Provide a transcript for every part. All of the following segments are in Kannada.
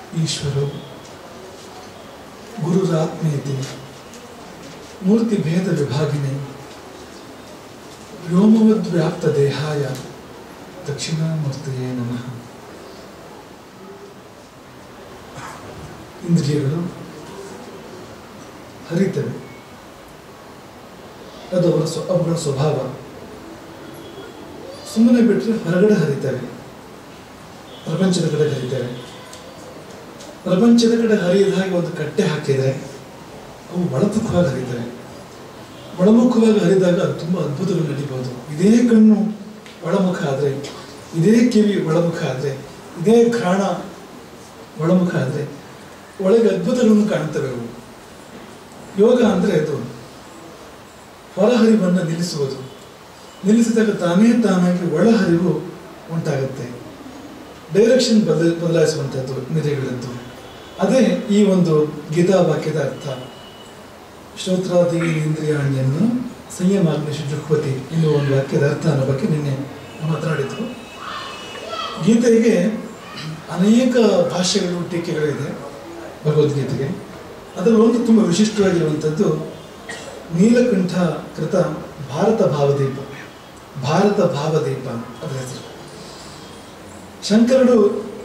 ಈಶ್ವರೋ ಗುರುರಾತ್ಮೇತಿ ಮೂರ್ತಿ ಭೇದ ವಿಭಾಗಿನಿ ವ್ಯೋಮವದ್ವ್ಯಾಪ್ತ ದೇಹಾಯ ದಕ್ಷಿಣಾಮೂರ್ತಿಯೇ ನಮಃ ಇಂದ್ರಿಯಗಳು ಹರಿತವೆ ಅದು ಅವರ ಸ್ವ ಅವುಗಳ ಸ್ವಭಾವ ಸುಮ್ಮನೆ ಬಿಟ್ಟರೆ ಹೊರಗಡೆ ಹರಿತವೆ ಪ್ರಪಂಚದ ಕಡೆ ಹರಿತವೆ ಪ್ರಪಂಚದ ಕಡೆ ಹರಿಯದ ಹಾಗೆ ಒಂದು ಕಟ್ಟೆ ಹಾಕಿದರೆ ಅವು ಒಳಮುಖವಾಗಿ ಹರಿತವೆ ಒಳಮುಖವಾಗಿ ಹರಿದಾಗ ಅದು ತುಂಬ ಅದ್ಭುತಗಳು ನಡೀಬಹುದು ಇದೇ ಕಣ್ಣು ಒಳಮುಖ ಆದರೆ ಇದೇ ಕಿವಿ ಒಳಮುಖ ಆದರೆ ಇದೇ ಘ್ರಾಣ ಒಳಮುಖ ಆದರೆ ಒಳಗೆ ಅದ್ಭುತಗಳನ್ನು ಕಾಣ್ತವೆ ಅವು ಯೋಗ ಅಂದರೆ ಅದು ಹೊರಹರಿವನ್ನು ನಿಲ್ಲಿಸುವುದು ನಿಲ್ಲಿಸಿದಾಗ ತಾನೇ ತಾನಾಗಿ ಒಳಹರಿವು ಉಂಟಾಗುತ್ತೆ ಡೈರೆಕ್ಷನ್ ಬದಲ ಬದಲಾಯಿಸುವಂಥದ್ದು ಇಂದ್ರಿಯಗಳದ್ದು ಅದೇ ಈ ಒಂದು ಗೀತಾ ವಾಕ್ಯದ ಅರ್ಥ ಶ್ರೋತ್ರಾದಿ ಇಂದ್ರಿಯಾಣಿಯನ್ನು ಸಂಯಮಾಗ್ನಿಶು ಜುಹ್ವತಿ ಎನ್ನುವ ಒಂದು ವಾಕ್ಯದ ಅರ್ಥ ಅನ್ನೋ ಬಗ್ಗೆ ನಿನ್ನೆ ಮಾತನಾಡಿದ್ರು ಗೀತೆಗೆ ಅನೇಕ ಭಾಷೆಗಳು ಟೀಕೆಗಳಿದೆ ಭಗವದ್ಗೀತೆಗೆ ಅದರಲ್ಲಿ ಒಂದು ತುಂಬ ವಿಶಿಷ್ಟವಾಗಿರುವಂಥದ್ದು ನೀಲಕಂಠ ಕೃತ ಭಾರತ ಭಾವದೀಪ ಭಾರತ ಭಾವದೀಪ ಅದರ ಹೆಸರು ಶಂಕರರು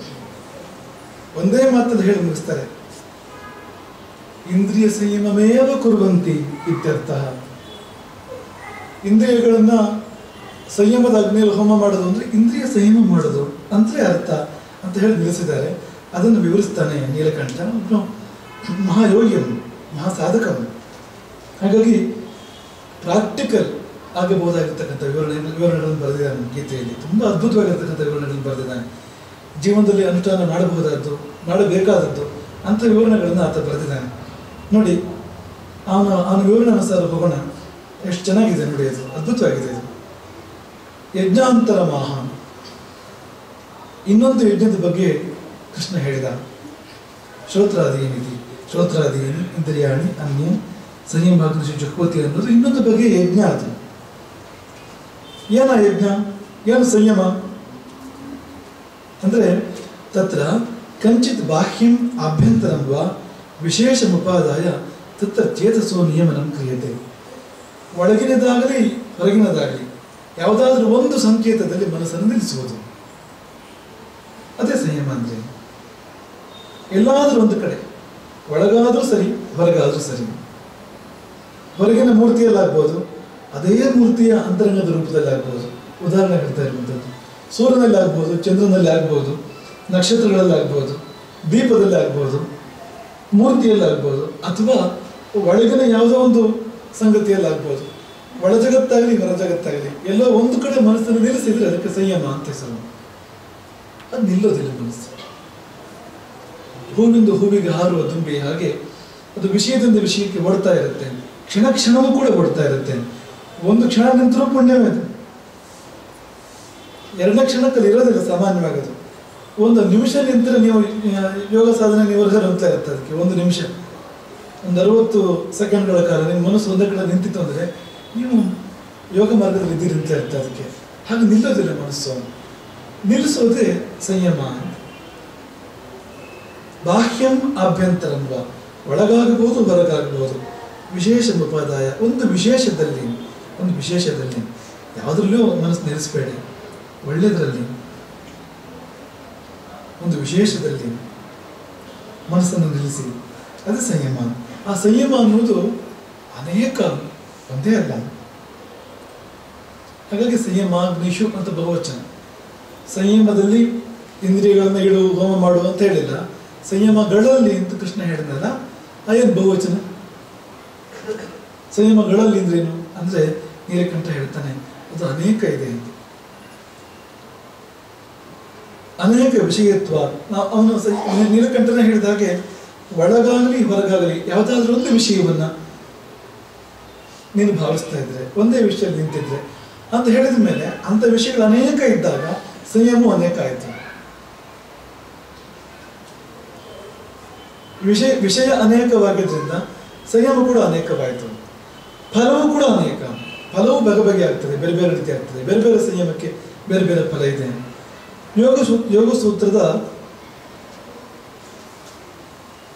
ಒಂದೇ ಮಾತಲ್ಲಿ ಹೇಳಿ ಮುಗಿಸ್ತಾರೆ ಇಂದ್ರಿಯ ಸಂಯಮಮೇವ ಕುರುವಂತಿ ಇತ್ಯರ್ಥ ಇಂದ್ರಿಯಗಳನ್ನ ಸಂಯಮದ ಅಗ್ನಿಯಲ್ಲಿ ಹೋಮ ಮಾಡೋದು ಅಂದ್ರೆ ಇಂದ್ರಿಯ ಸಂಯಮ ಮಾಡೋದು ಅಂತಲೇ ಅರ್ಥ ಅಂತ ಹೇಳಿ ನಿಲ್ಲಿಸಿದ್ದಾರೆ ಅದನ್ನು ವಿವರಿಸ್ತಾನೆ ನೀಲಕಂಠ ಒಬ್ಬನು ಮಹಾಯೋಗಿಯನು ಮಹಾಸಾಧಕನು ಹಾಗಾಗಿ ಪ್ರಾಕ್ಟಿಕಲ್ ಆಗಬಹುದಾಗಿರ್ತಕ್ಕಂಥ ವಿವರಣೆ ವಿವರಣೆಗಳನ್ನು ಬರೆದಿದ್ದಾನೆ ಗೀತೆಯಲ್ಲಿ ತುಂಬ ಅದ್ಭುತವಾಗಿರ್ತಕ್ಕಂಥ ವಿವರಣೆಗಳನ್ನು ಬರೆದಿದ್ದಾನೆ ಜೀವನದಲ್ಲಿ ಅನುಷ್ಠಾನ ಮಾಡಬಹುದಾದ್ದು ಮಾಡಬೇಕಾದದ್ದು ಅಂಥ ವಿವರಣೆಗಳನ್ನು ಆತ ಬರೆದಿದ್ದಾನೆ ನೋಡಿ ಅವನ ಅವನ ವಿವರಣೆ ಅನುಸಾರ ಹೋಗೋಣ ಎಷ್ಟು ಚೆನ್ನಾಗಿದೆ ನೋಡಿ ಅದು ಅದ್ಭುತವಾಗಿದೆ ಇದು ಯಜ್ಞಾಂತರ ಮಹಾನ್ ಇನ್ನೊಂದು ಯಜ್ಞದ ಬಗ್ಗೆ ಕೃಷ್ಣ ಹೇಳಿದ ಶ್ರೋತ್ರಾದೀನಿತಿ ಶ್ರೋತ್ರಾದೀನಿ ಇಂದ್ರಿಯಾಣಿ ಅನ್ಯ ಸಂಯಮಾಗ್ನಿಶು ಜುಹ್ವತಿ ಅನ್ನೋದು ಇನ್ನೊಂದು ಬಗ್ಗೆ ಯಜ್ಞ ಅದು ಏನ ಯಜ್ಞ ಏನು ಸಂಯಮ ಅಂದ್ರೆ ತತ್ರ ಕಂಚಿತ್ ಬಾಹ್ಯಂ ಆಭ್ಯಂತರಂ ವಾ ವಿಶೇಷಮುಪಾದಾಯ ತತ್ರ ಚೇತಸೋ ನಿಯಮನಂ ಕ್ರಿಯತೆ ಒಳಗಿನದಾಗಲಿ ಹೊರಗಿನದಾಗಲಿ ಯಾವುದಾದ್ರೂ ಒಂದು ಸಂಕೇತದಲ್ಲಿ ಮನಸ್ಸನ್ನು ನಿಲ್ಲಿಸುವುದು ಅದೇ ಸಂಯಮ ಅಂದ್ರೆ ಎಲ್ಲಾದರೂ ಒಂದು ಕಡೆ ಒಳಗಾದ್ರೂ ಸರಿ ಹೊರಗಾದ್ರೂ ಸರಿ ಹೊರಗಿನ ಮೂರ್ತಿಯಲ್ಲಾಗ್ಬೋದು ಅದೇ ಮೂರ್ತಿಯ ಅಂತರಂಗದ ರೂಪದಲ್ಲಿ ಆಗ್ಬೋದು ಉದಾಹರಣೆ ಹೇಳ್ತಾ ಇರುವಂಥದ್ದು ಸೂರ್ಯನಲ್ಲಿ ಆಗ್ಬೋದು ಚಂದ್ರನಲ್ಲಿ ಆಗ್ಬೋದು ನಕ್ಷತ್ರಗಳಲ್ಲಿ ಆಗ್ಬೋದು ದೀಪದಲ್ಲಿ ಆಗ್ಬೋದು ಮೂರ್ತಿಯಲ್ಲಿ ಆಗ್ಬೋದು ಅಥವಾ ಒಳಗಿನ ಯಾವುದೋ ಒಂದು ಸಂಗತಿಯಲ್ಲಿ ಆಗ್ಬೋದು ಒಳ ಜಗತ್ತಾಗಲಿ ಹೊರ ಜಗತ್ತಾಗಲಿ ಎಲ್ಲೋ ಒಂದು ಕಡೆ ಮನಸ್ಸನ್ನು ನಿಲ್ಲಿಸಿದ್ರೆ ಅದಕ್ಕೆ ಸಂಯಮ ಅಂತ ಹೆಸರು ಅದು ನಿಲ್ಲೋದಿಲ್ಲ ಮನಸ್ಸು ಹೂವಿಂದ ಹೂವಿಗೆ ಹಾರುವ ದುಂಬಿ ಹಾಗೆ ಅದು ವಿಷಯದಿಂದ ವಿಷಯಕ್ಕೆ ಓಡ್ತಾ ಇರುತ್ತೆ ಕ್ಷಣ ಕ್ಷಣವೂ ಕೂಡ ಓಡ್ತಾ ಇರುತ್ತೆ ಒಂದು ಕ್ಷಣ ನಿಂತರೂ ಪುಣ್ಯವೇ ಅದು ಎರಡನೇ ಕ್ಷಣಕ್ಕಲ್ಲಿ ಇರೋದಿಲ್ಲ ಸಾಮಾನ್ಯವಾಗಿ ಅದು ಒಂದು ನಿಮಿಷ ನಿಂತರೆ ನೀವು ಆ, ಯೋಗ ಸಾಧನೆ ನೀವು ಅಂತ ಇರುತ್ತೆ ಅದಕ್ಕೆ ಒಂದು ನಿಮಿಷ ಒಂದು ಅರವತ್ತು ಸೆಕೆಂಡ್ಗಳ ಕಾಲ ನಿಮ್ಮ ಮನಸ್ಸು ಒಂದೇ ಕಡೆ ನಿಂತಿತ್ತು ಅಂದರೆ ನೀವು ಯೋಗ ಮಾರ್ಗದಲ್ಲಿ ಇದ್ದೀರಿ ಅಂತ ಇರುತ್ತೆ ಅದಕ್ಕೆ ಹಾಗೆ ನಿಲ್ಲೋದಿಲ್ಲ ಮನಸ್ಸು ನಿಲ್ಲಿಸೋದೇ ಸಂಯಮ ಬಾಹ್ಯಂ ಆಭ್ಯಂತರಂ ವಾ ಒಳಗಾಗಬಹುದು ಹೊರಗಾಗಬಹುದು ವಿಶೇಷ ಉಪಾದಾಯ ಒಂದು ವಿಶೇಷದಲ್ಲಿ ಒಂದು ವಿಶೇಷದಲ್ಲಿ ಯಾವುದ್ರಲ್ಲೂ ಮನಸ್ಸು ನಿಲ್ಲಿಸಬೇಡಿ ಒಳ್ಳೆಯದರಲ್ಲಿ ಒಂದು ವಿಶೇಷದಲ್ಲಿ ಮನಸ್ಸನ್ನು ನಿಲ್ಲಿಸಿ ಅದು ಸಂಯಮ ಆ ಸಂಯಮ ಅನ್ನುವುದು ಅನೇಕ ಒಂದೇ ಅಲ್ಲ ಹಾಗಾಗಿ ಸಂಯಮ ಗ್ನಿಷು ಅಂತ ಬಹುವಚನ ಸಂಯಮದಲ್ಲಿ ಇಂದ್ರಿಯಗಳನ್ನ ಇಡು ಹೋಮ ಮಾಡು ಅಂತ ಹೇಳಿಲ್ಲ ಸಂಯಮಗಳಲ್ಲಿ ಅಂತ ಕೃಷ್ಣ ಹೇಳಿದ್ನಲ್ಲ ಅದೇನು ಬಹುವಚನ ಸಂಯಮಗಳಲ್ಲಿ ಅಂದ್ರೇನು ಅಂದ್ರೆ ನೀಲಕಂಠ ಹೇಳ್ತಾನೆ ಅದು ಅನೇಕ ಇದೆ ಅಂತ ಅನೇಕ ವಿಷಯತ್ವ ನಾವು ಅವನು ಸ- ನೀಲಕಂಠನ ಹೇಳಿದ ಹಾಗೆ ಒಳಗಾಗಲಿ ಹೊರಗಾಗಲಿ ಯಾವುದಾದ್ರೂ ಒಂದು ವಿಷಯವನ್ನ ನೀನು ಭಾವಿಸ್ತಾ ಇದ್ರೆ ಒಂದೇ ವಿಷಯದಲ್ಲಿ ನಿಂತಿದ್ರೆ ಅಂತ ಹೇಳಿದ ಮೇಲೆ ಅಂಥ ವಿಷಯಗಳು ಅನೇಕ ಇದ್ದಾಗ ಸಂಯಮವು ಅನೇಕ ಆಯಿತು ವಿಷಯ ವಿಷಯ ಅನೇಕವಾಗಿದ್ದರಿಂದ ಸಂಯಮ ಕೂಡ ಅನೇಕವಾಯಿತು ಫಲವೂ ಕೂಡ ಅನೇಕ ಫಲವು ಬಗೆ ಬಗೆ ಆಗ್ತದೆ ಬೇರೆ ಬೇರೆ ರೀತಿ ಆಗ್ತದೆ ಬೇರೆ ಬೇರೆ ಸಂಯಮಕ್ಕೆ ಬೇರೆ ಬೇರೆ ಫಲ ಇದೆ ಯೋಗ ಸೂ ಯೋಗ ಸೂತ್ರದ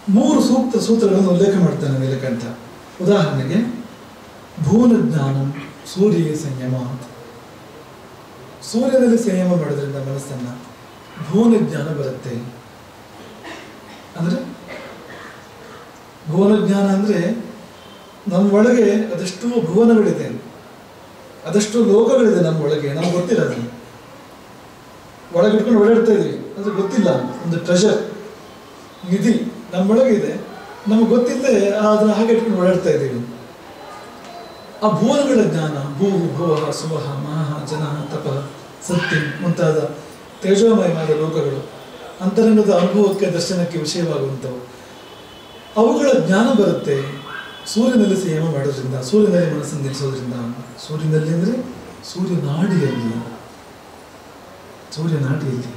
ಮೂರು ಸೂಕ್ತ ಸೂತ್ರಗಳನ್ನು ಉಲ್ಲೇಖ ಮಾಡ್ತಾನೆ ನೀಲಕಂಠ ಉದಾಹರಣೆಗೆ ಭುವನ ಜ್ಞಾನಂ ಸೂರ್ಯ ಸಂಯಮ ಸೂರ್ಯನಲ್ಲಿ ಸಂಯಮ ಮಾಡೋದ್ರಿಂದ ಮನಸ್ಸನ್ನ ಭುವನ ಜ್ಞಾನ ಬರುತ್ತೆ ಅಂದ್ರೆ ಭುವನ ಜ್ಞಾನ ಅಂದ್ರೆ ನಮ್ಮ ಒಳಗೆ ಅದೆಷ್ಟೋ ಭುವನಗಳಿದೆ ಅದೆಷ್ಟೋ ಲೋಕಗಳಿದೆ ನಮ್ಮ ಒಳಗೆ ನಮ್ಗೆ ಗೊತ್ತಿಲ್ಲ ಅದು ಒಳಗೆ ಇಟ್ಕೊಂಡು ಓಡಾಡ್ತಾ ಇದೀವಿ ಅದು ಗೊತ್ತಿಲ್ಲ ಒಂದು ಟ್ರೆಷರ್ ನಿಧಿ ನಮ್ಮೊಳಗೆ ಇದೆ ನಮಗೆ ಗೊತ್ತಿಲ್ಲದೆ ಅದನ್ನ ಹಾಗೆ ಇಟ್ಕೊಂಡು ಓಡಾಡ್ತಾ ಇದ್ದೀವಿ ಆ ಭುವನಗಳ ಜ್ಞಾನ ಭೂ ಭುವ ಸುವಹ ಮಹ ಜನ ತಪ ಸತ್ಯ ಮುಂತಾದ ತೇಜೋಮಯವಾದ ಲೋಕಗಳು ಅಂತರಂಗದ ಅನುಭವಕ್ಕೆ ದರ್ಶನಕ್ಕೆ ವಿಷಯವಾಗುವಂಥವು ಅವುಗಳ ಜ್ಞಾನ ಬರುತ್ತೆ ಸೂರ್ಯನಲ್ಲಿ ಸಂಯಮ ಮಾಡೋದ್ರಿಂದ ಸೂರ್ಯನಲ್ಲಿ ಮನಸ್ಸನ್ನು ನಿಲ್ಲಿಸೋದ್ರಿಂದ ಸೂರ್ಯನಲ್ಲಿ ಅಂದರೆ ಸೂರ್ಯನಾಡಿಯಲ್ಲಿ ಸೂರ್ಯನಾಡಿಯಲ್ಲಿ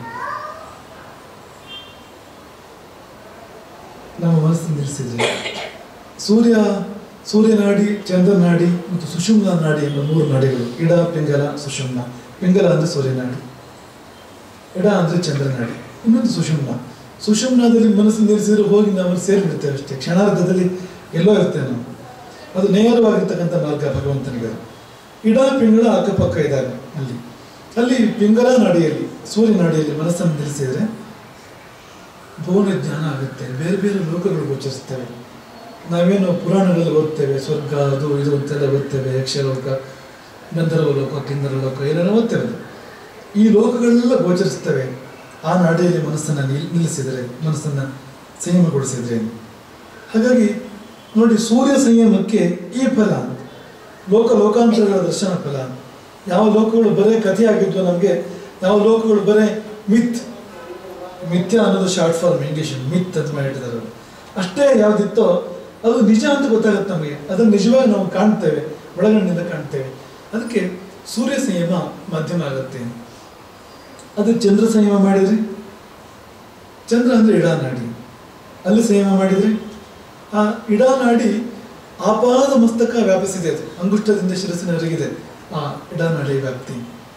ನಮ್ಮ ಮನಸ್ಸನ್ನು ನಿಲ್ಲಿಸಿದ್ರೆ ಸೂರ್ಯ ಸೂರ್ಯನಾಡಿ ಚಂದ್ರನಾಡಿ ಮತ್ತು ಸುಷುಮ್ನ ನಾಡಿ ಎಂಬ ಮೂರು ನಾಡಿಗಳು ಇಡ ಪಿಂಗಲ ಸುಷುಮ್ನ ಪಿಂಗಲ ಅಂದರೆ ಸೂರ್ಯನಾಡಿ ಎಡ ಅಂದರೆ ಚಂದ್ರನಾಡಿ ಇನ್ನೊಂದು ಸುಷುಮ್ನ ಸುಷುಮ್ನದಲ್ಲಿ ಮನಸ್ಸು ನಿಲ್ಲಿಸಿದ್ರೆ ಹೋಗಿ ನಾವು ಸೇರಿಬಿಡ್ತೇವೆ ಅಷ್ಟೇ ಕ್ಷಣಾರ್ಧದಲ್ಲಿ ಎಲ್ಲೋ ಇರ್ತೇವೆ ನಾವು ಅದು ನೇರವಾಗಿರ್ತಕ್ಕಂಥ ಮಾರ್ಗ ಭಗವಂತನಿಗೆ ಇಡ ಪಿಂಗಳ ಅಕ್ಕಪಕ್ಕ ಇದ್ದಾವೆ ಅಲ್ಲಿ ಅಲ್ಲಿ ಪಿಂಗಲ ನಾಡಿಯಲ್ಲಿ ಸೂರ್ಯ ನಾಡಿಯಲ್ಲಿ ಮನಸ್ಸನ್ನು ನಿಲ್ಲಿಸಿದ್ರೆ ಭುವನ ಜ್ಞಾನ ಆಗುತ್ತೆ ಬೇರೆ ಬೇರೆ ಲೋಕಗಳು ಗೋಚರಿಸ್ತವೆ ನಾವೇನು ಪುರಾಣಗಳಲ್ಲಿ ಓದ್ತೇವೆ ಸ್ವರ್ಗ ಅದು ಇದು ಅಂತೆಲ್ಲ ಓದ್ತೇವೆ ಯಕ್ಷಲೋಕ ಗಂಧರ್ವ ಲೋಕ ಕಿಂದರ ಲೋಕ ಏನೇನೋ ಓದ್ತೇವೆ ಈ ಲೋಕಗಳೆಲ್ಲ ಗೋಚರಿಸ್ತವೆ ಆ ನಾಡಿಯಲ್ಲಿ ಮನಸ್ಸನ್ನು ನಿಲ್ ನಿಲ್ಲಿಸಿದರೆ ಮನಸ್ಸನ್ನು ಸಂಯಮಗೊಳಿಸಿದ್ರೆ ಹಾಗಾಗಿ ನೋಡಿ ಸೂರ್ಯ ಸಂಯಮಕ್ಕೆ ಈ ಫಲ ಲೋಕ ಲೋಕಾಂತರಗಳ ದರ್ಶನ ಫಲ ಯಾವ ಲೋಕಗಳು ಬರೇ ಕಥೆ ಆಗಿದ್ವು ನಮಗೆ ಯಾವ ಲೋಕಗಳು ಬರೇ ಮಿತ್ ಮಿಥ್ಯ ಅನ್ನೋದು ಶಾರ್ಟ್ ಫಾರ್ಮ್ ಇಂಗ್ಲೀಷ್ ಮಿತ್ ಅಂತ ಮಾಡಿಟ್ಟಿದ್ದಾರೆ ಅವರು. ಅಷ್ಟೇ ಯಾವ್ದಿತ್ತೋ ಅದು ನಿಜ ಅಂತ ಗೊತ್ತಾಗುತ್ತೆ ನಮಗೆ ಅದನ್ನು ನಿಜವಾಗಿ ನಾವು ಕಾಣ್ತೇವೆ ಒಳಗಣ್ಣಿಂದ ಕಾಣ್ತೇವೆ ಅದಕ್ಕೆ ಸೂರ್ಯ ಸಂಯಮ ಮಾಧ್ಯಮ ಆಗುತ್ತೆ ಅದು ಚಂದ್ರ ಸಂಯಮ ಮಾಡಿದ್ರೆ ಚಂದ್ರ ಅಂದ್ರೆ ಇಡಾನಾಡಿ ಅಲ್ಲಿ ಸಂಯಮ ಮಾಡಿದ್ರೆ ಆ ಇಡಾನಾಡಿ ಆಪಾದ ಮಸ್ತಕ ವ್ಯಾಪಿಸಿದೆ ಅದು ಅಂಗುಷ್ಟದಿಂದ ಶಿರಸ್ಸಿನವರೆಗಿದೆ ಆ ಇಡಾನಾಡಿ ವ್ಯಾಪ್ತಿ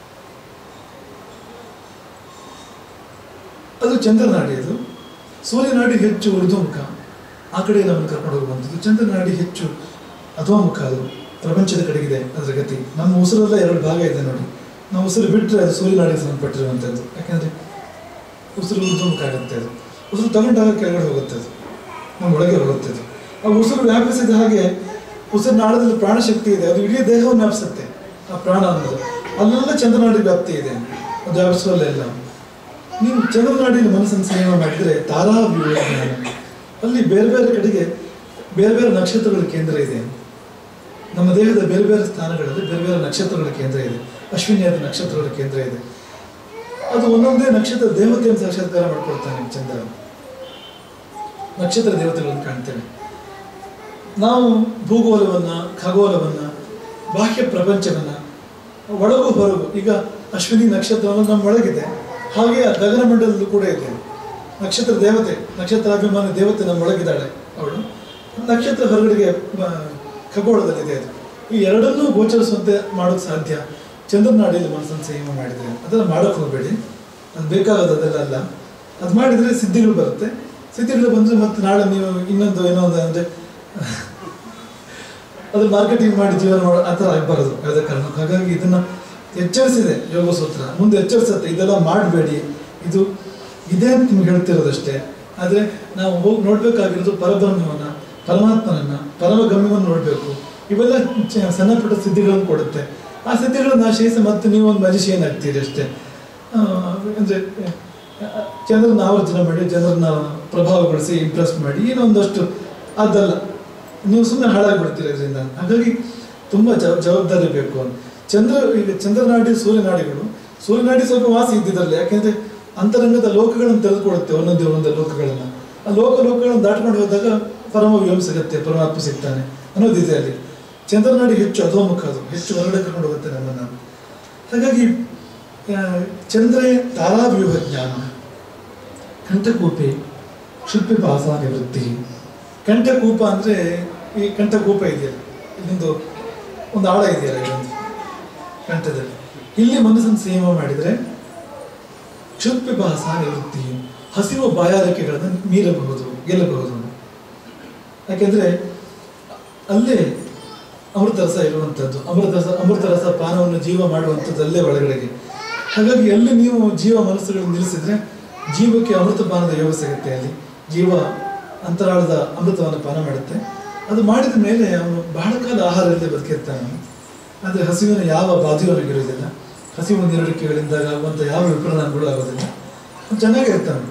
ಅದು ಚಂದ್ರನಾಡಿ ಅದು ಸೂರ್ಯನಾಡಿ ಹೆಚ್ಚು ಊರ್ಧ್ವಮುಖ ಆ ಕಡೆ ನಮ್ಮನ್ನು ಕರ್ಕೊಂಡು ಹೋಗುವಂಥದ್ದು ಚಂದ್ರನಾಡಿ ಹೆಚ್ಚು ಅಧೋಮುಖ ಅದು ಪ್ರಪಂಚದ ಕಡೆಗಿದೆ ಅದರ ಗತಿ ನಮ್ಮ ಉಸಿರಲ್ಲ ಎರಡು ಭಾಗ ಇದೆ ನೋಡಿ ನಾವು ಉಸಿರು ಬಿಟ್ಟರೆ ಅದು ಸೂರ್ಯನಾಡಿಗೆ ಸಂಬಂಧಪಟ್ಟಿರುವಂಥದ್ದು ಯಾಕಂದರೆ ಉಸಿರು ಊರ್ಧ್ವಮುಖ ಆಗುತ್ತೆ ಅದು ಉಸಿರು ತಗೊಂಡಾಗ ಕೆಳಗಡೆ ಹೋಗುತ್ತೆ ಅದು ನಮ್ಮ ಒಳಗೆ ಹೋಗುತ್ತೆ ಅದು ಆ ಉಸಿರು ವ್ಯಾಪಿಸಿದ ಹಾಗೆ ಉಸಿರಿನಾಳದಲ್ಲಿ ಪ್ರಾಣಶಕ್ತಿ ಇದೆ ಅದು ಇಡೀ ದೇಹವನ್ನು ವ್ಯಾಪಿಸುತ್ತೆ ಆ ಪ್ರಾಣ ಅನ್ನೋದು ಅಲ್ಲೆಲ್ಲ ಚಂದ್ರನಾಡಿ ವ್ಯಾಪ್ತಿ ಇದೆ ಅದು ವ್ಯಾಪಿಸುವಲ್ಲೆಲ್ಲ ನೀವು ಚಂದ್ರನಾಡಿನ ಮನಸ್ಸನ್ನು ಸಂಯಮ ಮಾಡಿದರೆ ತಾರಾ ಜ್ಞಾನ ಅಲ್ಲಿ ಬೇರೆ ಬೇರೆ ಕಡೆಗೆ ಬೇರೆ ಬೇರೆ ನಕ್ಷತ್ರಗಳ ಕೇಂದ್ರ ಇದೆ ನಮ್ಮ ದೇಹದ ಬೇರೆ ಬೇರೆ ಸ್ಥಾನಗಳಲ್ಲಿ ಬೇರೆ ಬೇರೆ ನಕ್ಷತ್ರಗಳ ಕೇಂದ್ರ ಇದೆ ಅಶ್ವಿನಿಯಾದ ನಕ್ಷತ್ರಗಳ ಕೇಂದ್ರ ಇದೆ ಅದು ಒಂದೊಂದೇ ನಕ್ಷತ್ರ ದೇವತೆಯನ್ನು ಸಾಕ್ಷಾತ್ಕಾರ ಮಾಡ್ಕೊಳ್ತಾನೆ ಚಂದ್ರ ನಕ್ಷತ್ರ ದೇವತೆಗಳನ್ನು ಕಾಣ್ತೇವೆ ನಾವು ಭೂಗೋಳವನ್ನ ಖಗೋಳವನ್ನ ಬಾಹ್ಯ ಪ್ರಪಂಚವನ್ನ ಒಳಗು ಹೊರಗು ಈಗ ಅಶ್ವಿನಿ ನಕ್ಷತ್ರವನ್ನು ನಮ್ಮ ಒಳಗಿದೆ ಹಾಗೆ ಆ ಗಗನಮಂಡಲದಲ್ಲೂ ಕೂಡ ಇದೆ ನಕ್ಷತ್ರ ದೇವತೆ ನಕ್ಷತ್ರಾಭಿಮಾನಿ ದೇವತೆ ನಮ್ಮ ಒಳಗಿದ್ದಾಳೆ ಅವಳು ನಕ್ಷತ್ರ ಹೊರಗಡೆಗೆ ಆ, ಖಗೋಳದಲ್ಲಿದೆ ಅದು ಈ ಎರಡನ್ನೂ ಗೋಚರಿಸುವಂತೆ ಮಾಡೋದು ಸಾಧ್ಯ ಚಂದ್ರನಾಡಿಯಲ್ಲಿ ಮನಸ್ಸನ್ನು ಸಂಯಮ ಮಾಡಿದರೆ ಅದನ್ನು ಮಾಡೋಕೆ ಹೋಗಬೇಡಿ ಅದು ಬೇಕಾಗೋದು ಅದೆಲ್ಲ ಅಲ್ಲ ಅದು ಮಾಡಿದರೆ ಸಿದ್ಧಿಗಳು ಬರುತ್ತೆ ಸಿದ್ಧಿಗಳು ಬಂದರೆ ಮತ್ತೆ ನಾಳೆ ನೀವು ಇನ್ನೊಂದು ಏನೋ ಒಂದು ಅಂದರೆ ಅದು ಮಾರ್ಕೆಟಿಂಗ್ ಮಾಡಿ ಜೀವನ ಮಾಡೋ ಆ ಥರ ಆಗಬಾರದು ಯಾವುದೇ ಕಾರಣಕ್ಕೂ ಹಾಗಾಗಿ ಇದನ್ನ ಎಚ್ಚರಿಸಿದೆ ಯೋಗ ಸೂತ್ರ ಮುಂದೆ ಎಚ್ಚರಿಸುತ್ತೆ ಇದೆಲ್ಲ ಮಾಡಬೇಡಿ ಇದು ಇದೇ ಅಂತ ನಿಮ್ಗೆ ಹೇಳ್ತಿರೋದಷ್ಟೇ ಆದರೆ ನಾವು ಹೋಗಿ ನೋಡ್ಬೇಕಾಗಿರೋದು ಪರಬ್ರಹ್ಮವನ್ನ ಪರಮಾತ್ಮನನ್ನ ಪರಮಗಮ್ಯವನ್ನು ನೋಡಬೇಕು ಇವೆಲ್ಲ ಚ- ಸಣ್ಣ ಪುಟ್ಟ ಸಿದ್ಧಿಗಳನ್ನು ಕೊಡುತ್ತೆ ಆ ಸಿದ್ಧಿಗಳನ್ನು ಆಶ್ರಯಿಸಿ ಮತ್ತೆ ನೀವು ಒಂದು ಮ್ಯಾಜಿಷಿಯನ್ ಆಗ್ತೀರಿ ಅಷ್ಟೇ ಆ, ಅಂದ್ರೆ ಆ, ಚಂದ್ರನ ಆವರ್ಜನ ಮಾಡಿ ಚಂದ್ರನ ಪ್ರಭಾವಗೊಳಿಸಿ ಇಂಪ್ರೆಸ್ ಮಾಡಿ ಏನೋ ಒಂದಷ್ಟು ಅದಲ್ಲ ನೀವು ಸುಮ್ಮನೆ ಹಾಳಾಗ್ಬಿಡ್ತೀರಿ ಇದರಿಂದ ಹಾಗಾಗಿ ತುಂಬ ಜವ ಜವಾಬ್ದಾರಿ ಬೇಕು ಅಂತ ಚಂದ್ರ ಈಗ ಚಂದ್ರನಾಡಿ ಸೂರ್ಯನಾಡಿಗಳು ಸೂರ್ಯನಾಡಿ ಸ್ವಲ್ಪ ವಾಸಿ ಇದ್ದಿದ್ರಲ್ಲಿ ಯಾಕೆಂದ್ರೆ ಅಂತರಂಗದ ಲೋಕಗಳನ್ನು ತೆಗೆದುಕೊಳ್ಳುತ್ತೆ ಒಂದೊಂದೇ ಒಂದೊಂದೇ ಲೋಕಗಳನ್ನು ಆ ಲೋಕ ಲೋಕಗಳನ್ನು ದಾಟ್ಕೊಂಡು ಹೋದಾಗ ಪರಮ ವ್ಯೋಮ ಸಿಗುತ್ತೆ ಪರಮಾತ್ಮ ಸಿಗ್ತಾನೆ ಅನ್ನೋದಿದೆ ಅಲ್ಲಿ ಚಂದ್ರನಾಡಿ ಹೆಚ್ಚು ಅಧೋಮುಖ ಅದು ಹೆಚ್ಚು ಹೊರಗಡೆ ಕರ್ಕೊಂಡು ಹೋಗುತ್ತೆ ನಮ್ಮನ್ನು ಹಾಗಾಗಿ ಆ, ಚಂದ್ರೆ ತಾರಾವ್ಯೂಹ ಜ್ಞಾನ ಕಂಠಕೂಪೆ ಶಿಲ್ಪಿ ಭಾಸ ನಿವೃತ್ತಿ ಕಂಠಕೂಪ ಅಂದ್ರೆ ಈ ಕಂಠಕೂಪ ಇದೆಯಲ್ಲ ಇಲ್ಲೊಂದು ಒಂದು ಆಳ ಇದೆಯಲ್ಲ ಇಲ್ಲೊಂದು ಕಂಠದಲ್ಲಿ ಇಲ್ಲಿ ಮನಸ್ಸನ್ನು ಸಂಯಮ ಮಾಡಿದರೆ ಕ್ಷುತ್ಪಿಪಾಸ ನಿವೃತ್ತಿ ಹಸಿವು ಬಾಯಾರಿಕೆಗಳನ್ನು ಮೀರಬಹುದು ಗೆಲ್ಲಬಹುದು ಯಾಕೆಂದ್ರೆ ಅಲ್ಲೇ ಅಮೃತ ರಸ ಇರುವಂಥದ್ದು ಅಮೃತ ರಸ ಅಮೃತ ರಸ ಪಾನವನ್ನು ಜೀವ ಮಾಡುವಂಥದ್ದು ಅಲ್ಲೇ ಒಳಗಡೆಗೆ ಹಾಗಾಗಿ ಅಲ್ಲಿ ನೀವು ಜೀವ ಮನಸ್ಸುಗಳನ್ನು ನಿಲ್ಲಿಸಿದ್ರೆ ಜೀವಕ್ಕೆ ಅಮೃತ ಪಾನದ ಯೋಗ ಸಿಗುತ್ತೆ ಅಲ್ಲಿ ಜೀವ ಅಂತರಾಳದ ಅಮೃತವನ್ನು ಪಾನ ಮಾಡುತ್ತೆ ಅದು ಮಾಡಿದ ಮೇಲೆ ಅವನು ಬಹಳ ಕಾಲ ಆಹಾರ ಇಲ್ಲದೆ ಬದುಕಿರ್ತಾನೆ ಆದರೆ ಹಸಿವಿನ ಯಾವ ಬಾಧೆಯೂ ಅವನಿಗಿರೋದಿಲ್ಲ ಹಸಿವು ನೀರಡಿಕೆಗಳಿಂದ ಆಗುವಂಥ ಯಾವ ವಿಪರಿಣಾಮಗಳು ಆಗೋದಿಲ್ಲ ಅವ್ನು ಚೆನ್ನಾಗಿರ್ತಾನೆ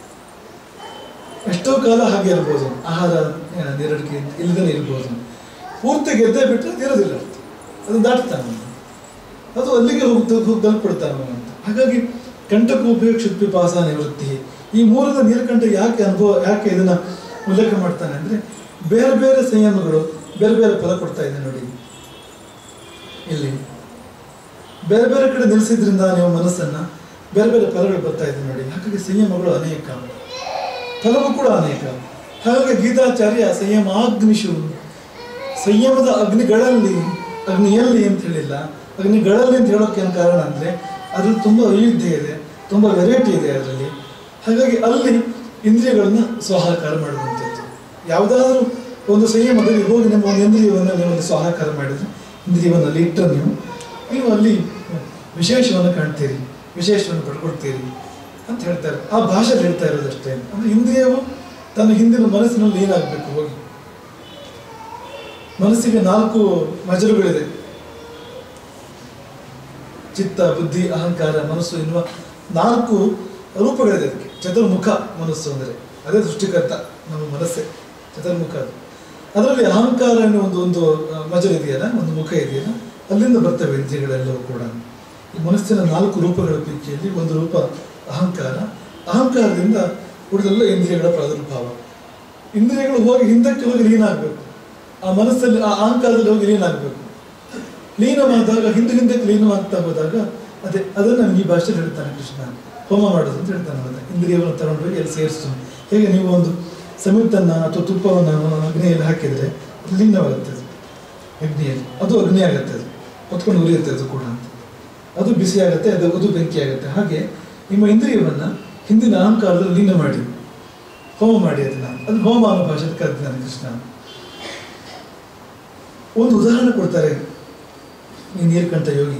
ಎಷ್ಟೋ ಕಾಲ ಹಾಗೆ ಇರ್ಬೋದು ಆಹಾರ ಆ, ನೀರಡಿಕೆ ಇಲ್ಲದೇ ಇರ್ಬೋದು ಪೂರ್ತಿ ಗೆದ್ದೆ ಬಿಟ್ಟರೆ ಇರೋದಿಲ್ಲ ಅದು ದಾಟ್ತಾನೆ ಅವನು. ಅದು ಅಲ್ಲಿಗೆ ಹೋಗ್ತಾ ಹೋಗಿ ತಲುಪಿಡ್ತಾನೆ ಅವನು ಅಂತ ಹಾಗಾಗಿ ಕಂಠಕ ಉಪಯೋಗ ಪಿಪಾಸ ನಿವೃತ್ತಿ ಈ ಮೂಲದ ನೀಲಕಂಠ ಯಾಕೆ ಅನುಭವ ಯಾಕೆ ಇದನ್ನ ಉಲ್ಲೇಖ ಮಾಡ್ತಾನೆ ಅಂದ್ರೆ ಬೇರೆ ಬೇರೆ ಸಂಯಮಗಳು ಬೇರೆ ಬೇರೆ ಫಲ ಕೊಡ್ತಾ ಇದೆ ನೋಡಿ ಇಲ್ಲಿ ಬೇರೆ ಬೇರೆ ಕಡೆ ನಿಲ್ಲಿಸಿದ್ರಿಂದ ನೀವು ಮನಸ್ಸನ್ನ ಬೇರೆ ಬೇರೆ ಫಲಗಳು ಬರ್ತಾ ಇದೆ ನೋಡಿ ಹಾಗಾಗಿ ಸಂಯಮಗಳು ಅನೇಕ ಫಲವು ಕೂಡ ಅನೇಕ ಹಾಗಾಗಿ ಗೀತಾಚಾರ್ಯ ಸಂಯಮಾಗ್ನಿಶು ಸಂಯಮದ ಅಗ್ನಿಗಳಲ್ಲಿ ಅಗ್ನಿಯಲ್ಲಿ ಅಂತ ಹೇಳಿಲ್ಲ ಅಗ್ನಿಗಳಲ್ಲಿ ಅಂತ ಹೇಳೋಕೆ ಏನು ಕಾರಣ ಅಂದ್ರೆ ಅದ್ರಲ್ಲಿ ತುಂಬಾ ವೈವಿಧ್ಯ ಇದೆ ತುಂಬಾ ವೆರೈಟಿ ಇದೆ ಅದರಲ್ಲಿ ಹಾಗಾಗಿ ಅಲ್ಲಿ ಇಂದ್ರಿಯಗಳನ್ನ ಸ್ವಾಹಾಕಾರ ಮಾಡುವಂಥದ್ದು ಯಾವುದಾದ್ರೂ ಒಂದು ಸಂಯಮದಲ್ಲಿ ಹೋಗಿ ನಿಮ್ಮ ಒಂದು ಇಂದ್ರಿಯವನ್ನು ನೀವು ಒಂದು ಸ್ವಾಹಾಕಾರ ಮಾಡಿದ್ರೆ ಇಂದ್ರಿಯವನ್ನು ಅಲ್ಲಿ ಇಟ್ಟರೆ ನೀವು ನೀವು ಅಲ್ಲಿ ವಿಶೇಷವನ್ನು ಕಾಣ್ತೀರಿ ವಿಶೇಷವನ್ನು ಪಡ್ಕೊಳ್ತೀರಿ ಅಂತ ಹೇಳ್ತಾರೆ ಆ ಭಾಷೆಯಲ್ಲಿ ಹೇಳ್ತಾ ಇರೋದಷ್ಟೇ ಅಂದ್ರೆ ಇಂದ್ರಿಯವು ತನ್ನ ಹಿಂದಿನ ಮನಸ್ಸಿನಲ್ಲಿ ಏನಾಗಬೇಕು ಹೋಗಿ ಮನಸ್ಸಿಗೆ ನಾಲ್ಕು ಮಜಲುಗಳಿದೆ ಚಿತ್ತ ಬುದ್ಧಿ ಅಹಂಕಾರ ಮನಸ್ಸು ಎನ್ನುವ ನಾಲ್ಕು ರೂಪಗಳಿದೆ ಅದಕ್ಕೆ ಚತುರ್ಮುಖ ಮನಸ್ಸು ಅಂದರೆ ಅದೇ ಸೃಷ್ಟಿಕರ್ತ ನಮ್ಮ ಮನಸ್ಸೇ ಚತುರ್ಮುಖ ಅದು ಅದರಲ್ಲಿ ಅಹಂಕಾರ ಎನ್ನುವ ಒಂದು ಒಂದು ಆ, ಮಜಲು ಇದೆಯಲ್ಲ ಒಂದು ಮುಖ ಇದೆಯಲ್ಲ ಅಲ್ಲಿಂದ ಬರ್ತವೆ ಇಂದ್ರಿಯಗಳೆಲ್ಲವೂ ಕೂಡ ಈ ಮನಸ್ಸಿನ ನಾಲ್ಕು ರೂಪಗಳ ಪೈಕಿಯಲ್ಲಿ ಒಂದು ರೂಪ ಅಹಂಕಾರ ಅಹಂಕಾರದಿಂದ ಉಳಿದೆಲ್ಲ ಇಂದ್ರಿಯಗಳ ಪ್ರಾದುರ್ಭಾವ ಇಂದ್ರಿಯಗಳು ಹೋಗಿ ಹಿಂದಕ್ಕೆ ಹೋಗಿ ಲೀನ ಆಗಬೇಕು ಆ ಮನಸ್ಸಲ್ಲಿ ಆ ಅಹಂಕಾರದಲ್ಲಿ ಹೋಗಿ ಲೀನ ಆಗಬೇಕು ಲೀನವಾದಾಗ ಹಿಂದೆ ಹಿಂದಕ್ಕೆ ಲೀನವಾಗ್ತಾ ಹೋದಾಗ ಅದೇ ಅದನ್ನು ಈ ಭಾಷೆಯಲ್ಲಿ ಹೇಳ್ತಾನೆ ಕೃಷ್ಣ ಹೋಮ ಮಾಡೋದು ಅಂತ ಹೇಳ್ತಾನೆ ಮತ್ತೆ ಇಂದ್ರಿಯವನ್ನು ತಗೊಂಡು ಹೋಗಿ ಅಲ್ಲಿ ಸೇರಿಸು ಹೇಗೆ ನೀವು ಒಂದು ಸಮಿತನ್ನ ಅಥವಾ ತುಪ್ಪವನ್ನು ಅಗ್ನಿಯಲ್ಲಿ ಹಾಕಿದ್ರೆ ಅದು ಲೀನವಾಗುತ್ತೆ ಅದು ಅಗ್ನಿಯಲ್ಲಿ ಅದು ಅಗ್ನಿ ಆಗುತ್ತೆ ಅದು ಹೊತ್ಕೊಂಡು ಉರಿಯುತ್ತೆ ಅದು ಕೂಡ ಅಂತ ಅದು ಬಿಸಿ ಆಗುತ್ತೆ ಅದು ಅದು ಬೆಂಕಿ ಆಗುತ್ತೆ ಹಾಗೆ ನಿಮ್ಮ ಇಂದ್ರಿಯವನ್ನ ಹಿಂದಿನ ಅಹಂಕಾರದಲ್ಲಿ ಲೀನ ಮಾಡಿ ಹೋಮ ಮಾಡಿ ಅದನ್ನ ಅದು ಹೋಮ ಅನ್ನೋ ಭಾಷೆಯಲ್ಲಿ ಕರೆದಿದ್ದಾನೆ ಕೃಷ್ಣ ಒಂದು ಉದಾಹರಣೆ ಕೊಡ್ತಾರೆ ಈ ನೀರ್ಕಂಠ ಯೋಗಿ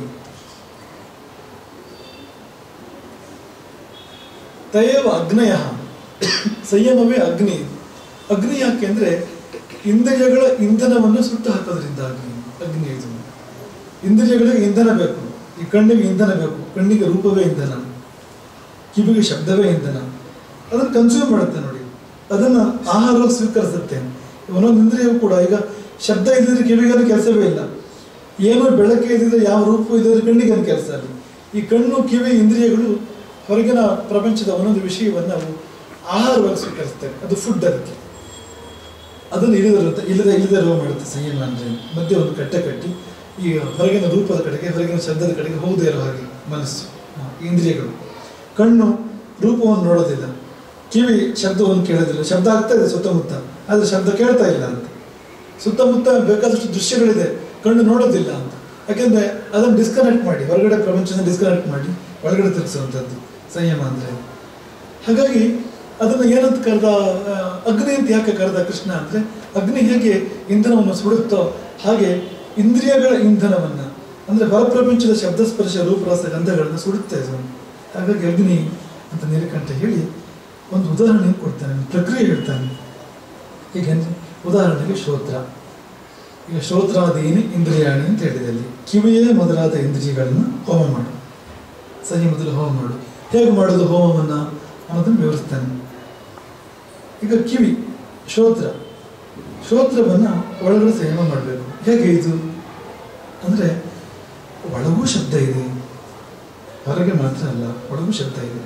ತಯವ ಅಗ್ನಯ ಸಂಯಮವೇ ಅಗ್ನಿ ಅಗ್ನಿ ಯಾಕೆ ಅಂದ್ರೆ ಇಂದ್ರಿಯಗಳ ಇಂಧನವನ್ನು ಸುಟ್ಟು ಹಾಕೋದ್ರಿಂದ ಅಗ್ನಿ ಅಗ್ನಿ ಇದು ಇಂದ್ರಿಯಗಳಿಗೆ ಇಂಧನ ಬೇಕು ಈ ಕಣ್ಣಿಗೆ ಇಂಧನ ಬೇಕು ಕಣ್ಣಿಗೆ ರೂಪವೇ ಇಂಧನ ಕಿವಿಗೆ ಶಬ್ದವೇ ಇಂಧನ ಅದನ್ನು ಕನ್ಸ್ಯೂಮ್ ಮಾಡುತ್ತೆ ನೋಡಿ ಅದನ್ನ ಆಹಾರ ಸ್ವೀಕರಿಸುತ್ತೆ ಒಂದೊಂದು ಇಂದ್ರಿಯವು ಕೂಡ ಈಗ ಶಬ್ದ ಇದ್ದಿದ್ರೆ ಕಿವಿಗೇನು ಕೆಲಸವೇ ಇಲ್ಲ ಏನೋ ಬೆಳಕೆ ಇದ್ದಿದ್ರೆ ಯಾವ ರೂಪ ಇದ್ದಿದ್ರೆ ಕಣ್ಣಿಗೇನು ಕೆಲಸ ಅಲ್ಲಿ ಈ ಕಣ್ಣು ಕಿವಿ ಇಂದ್ರಿಯಗಳು ಹೊರಗಿನ ಪ್ರಪಂಚದ ಒಂದೊಂದು ವಿಷಯವನ್ನು ಅವು ಆಹಾರವಾಗಿ ಸ್ವೀಕರಿಸ್ತವೆ ಅದು ಫುಡ್ ಅದಕ್ಕೆ ಅದನ್ನು ಇಳಿದಿರುತ್ತೆ ಇಲ್ಲದೆ ಇಲ್ಲದೆ ರೋಗ ಮಾಡುತ್ತೆ ಸಂಯಮ ಅಂದ್ರೆ ಮಧ್ಯೆ ಒಂದು ಕಟ್ಟೆ ಕಟ್ಟಿ ಈ ಹೊರಗಿನ ರೂಪದ ಕಡೆಗೆ ಹೊರಗಿನ ಶಬ್ದದ ಕಡೆಗೆ ಹೋಗದೇ ಇರೋ ಹಾಗೆ ಮನಸ್ಸು ಆ, ಇಂದ್ರಿಯಗಳು ಕಣ್ಣು ರೂಪವನ್ನು ನೋಡೋದಿಲ್ಲ ಕಿವಿ ಶಬ್ದವನ್ನು ಕೇಳೋದಿಲ್ಲ ಶಬ್ದ ಆಗ್ತಾ ಇದೆ ಸುತ್ತಮುತ್ತ ಆದರೆ ಶಬ್ದ ಕೇಳ್ತಾ ಇಲ್ಲ ಅಂತ ಸುತ್ತಮುತ್ತ ಬೇಕಾದಷ್ಟು ದೃಶ್ಯಗಳಿದೆ ಕಣ್ಣು ನೋಡೋದಿಲ್ಲ ಅಂತ ಯಾಕೆಂದ್ರೆ ಅದನ್ನು ಡಿಸ್ಕನೆಕ್ಟ್ ಮಾಡಿ ಹೊರಗಡೆ ಪ್ರಪಂಚನ ಡಿಸ್ಕನೆಕ್ಟ್ ಮಾಡಿ ಒಳಗಡೆ ತಿರುಗಿಸುವಂಥದ್ದು ಸಂಯಮ ಅಂದ್ರೆ ಹಾಗಾಗಿ ಅದನ್ನು ಏನಂತ ಕರೆದ ಆ, ಅಗ್ನಿ ಅಂತ ಯಾಕೆ ಕರೆದ ಕೃಷ್ಣ ಅಂದ್ರೆ ಅಗ್ನಿ ಹೇಗೆ ಇಂಧನವನ್ನು ಸುಡುತ್ತೋ ಹಾಗೆ ಇಂದ್ರಿಯಗಳ ಇಂಧನವನ್ನ ಅಂದ್ರೆ ಹೊರಪ್ರಪಂಚದ ಶಬ್ದ ಸ್ಪರ್ಶ ರೂಪರಸ ಗಂಧಗಳನ್ನು ಸುಡುತ್ತೆ ಅದು ಹಾಗಾಗಿ ಅಗ್ನಿ ಅಂತ ನೀಲಕಂಠ ಹೇಳಿ ಒಂದು ಉದಾಹರಣೆ ಕೊಡ್ತಾನೆ ಒಂದು ಪ್ರಕ್ರಿಯೆ ಹೇಳ್ತಾನೆ ಹೀಗೆಂದ್ರೆ ಉದಾಹರಣೆಗೆ ಶ್ರೋತ್ರ ಈಗ ಶ್ರೋತ್ರಾದೀನಿ ಇಂದ್ರಿಯಾಣಿ ಅಂತ ಹೇಳಿದೆ ಅಲ್ಲಿ ಕಿವಿಯೇ ಮೊದಲಾದ ಇಂದ್ರಿಯಗಳನ್ನು ಹೋಮ ಮಾಡು ಸಂಯಮದಲ್ಲಿ ಹೋಮ ಮಾಡು ಹೇಗೆ ಮಾಡೋದು ಹೋಮವನ್ನ ಅನ್ನೋದನ್ನು ವಿವರಿಸ್ತಾನೆ ಈಗ ಕಿವಿ ಶ್ರೋತ್ರ ಶ್ರೋತ್ರವನ್ನ ಒಳಗಡೆ ಸಂಯಮ ಮಾಡಬೇಕು ಹೇಗೆ ಇದು ಅಂದ್ರೆ ಒಳಗೂ ಶಬ್ದ ಇದೆ ಹೊರಗೆ ಮಾತ್ರ ಅಲ್ಲ ಒಳಗೂ ಶಬ್ದ ಇದೆ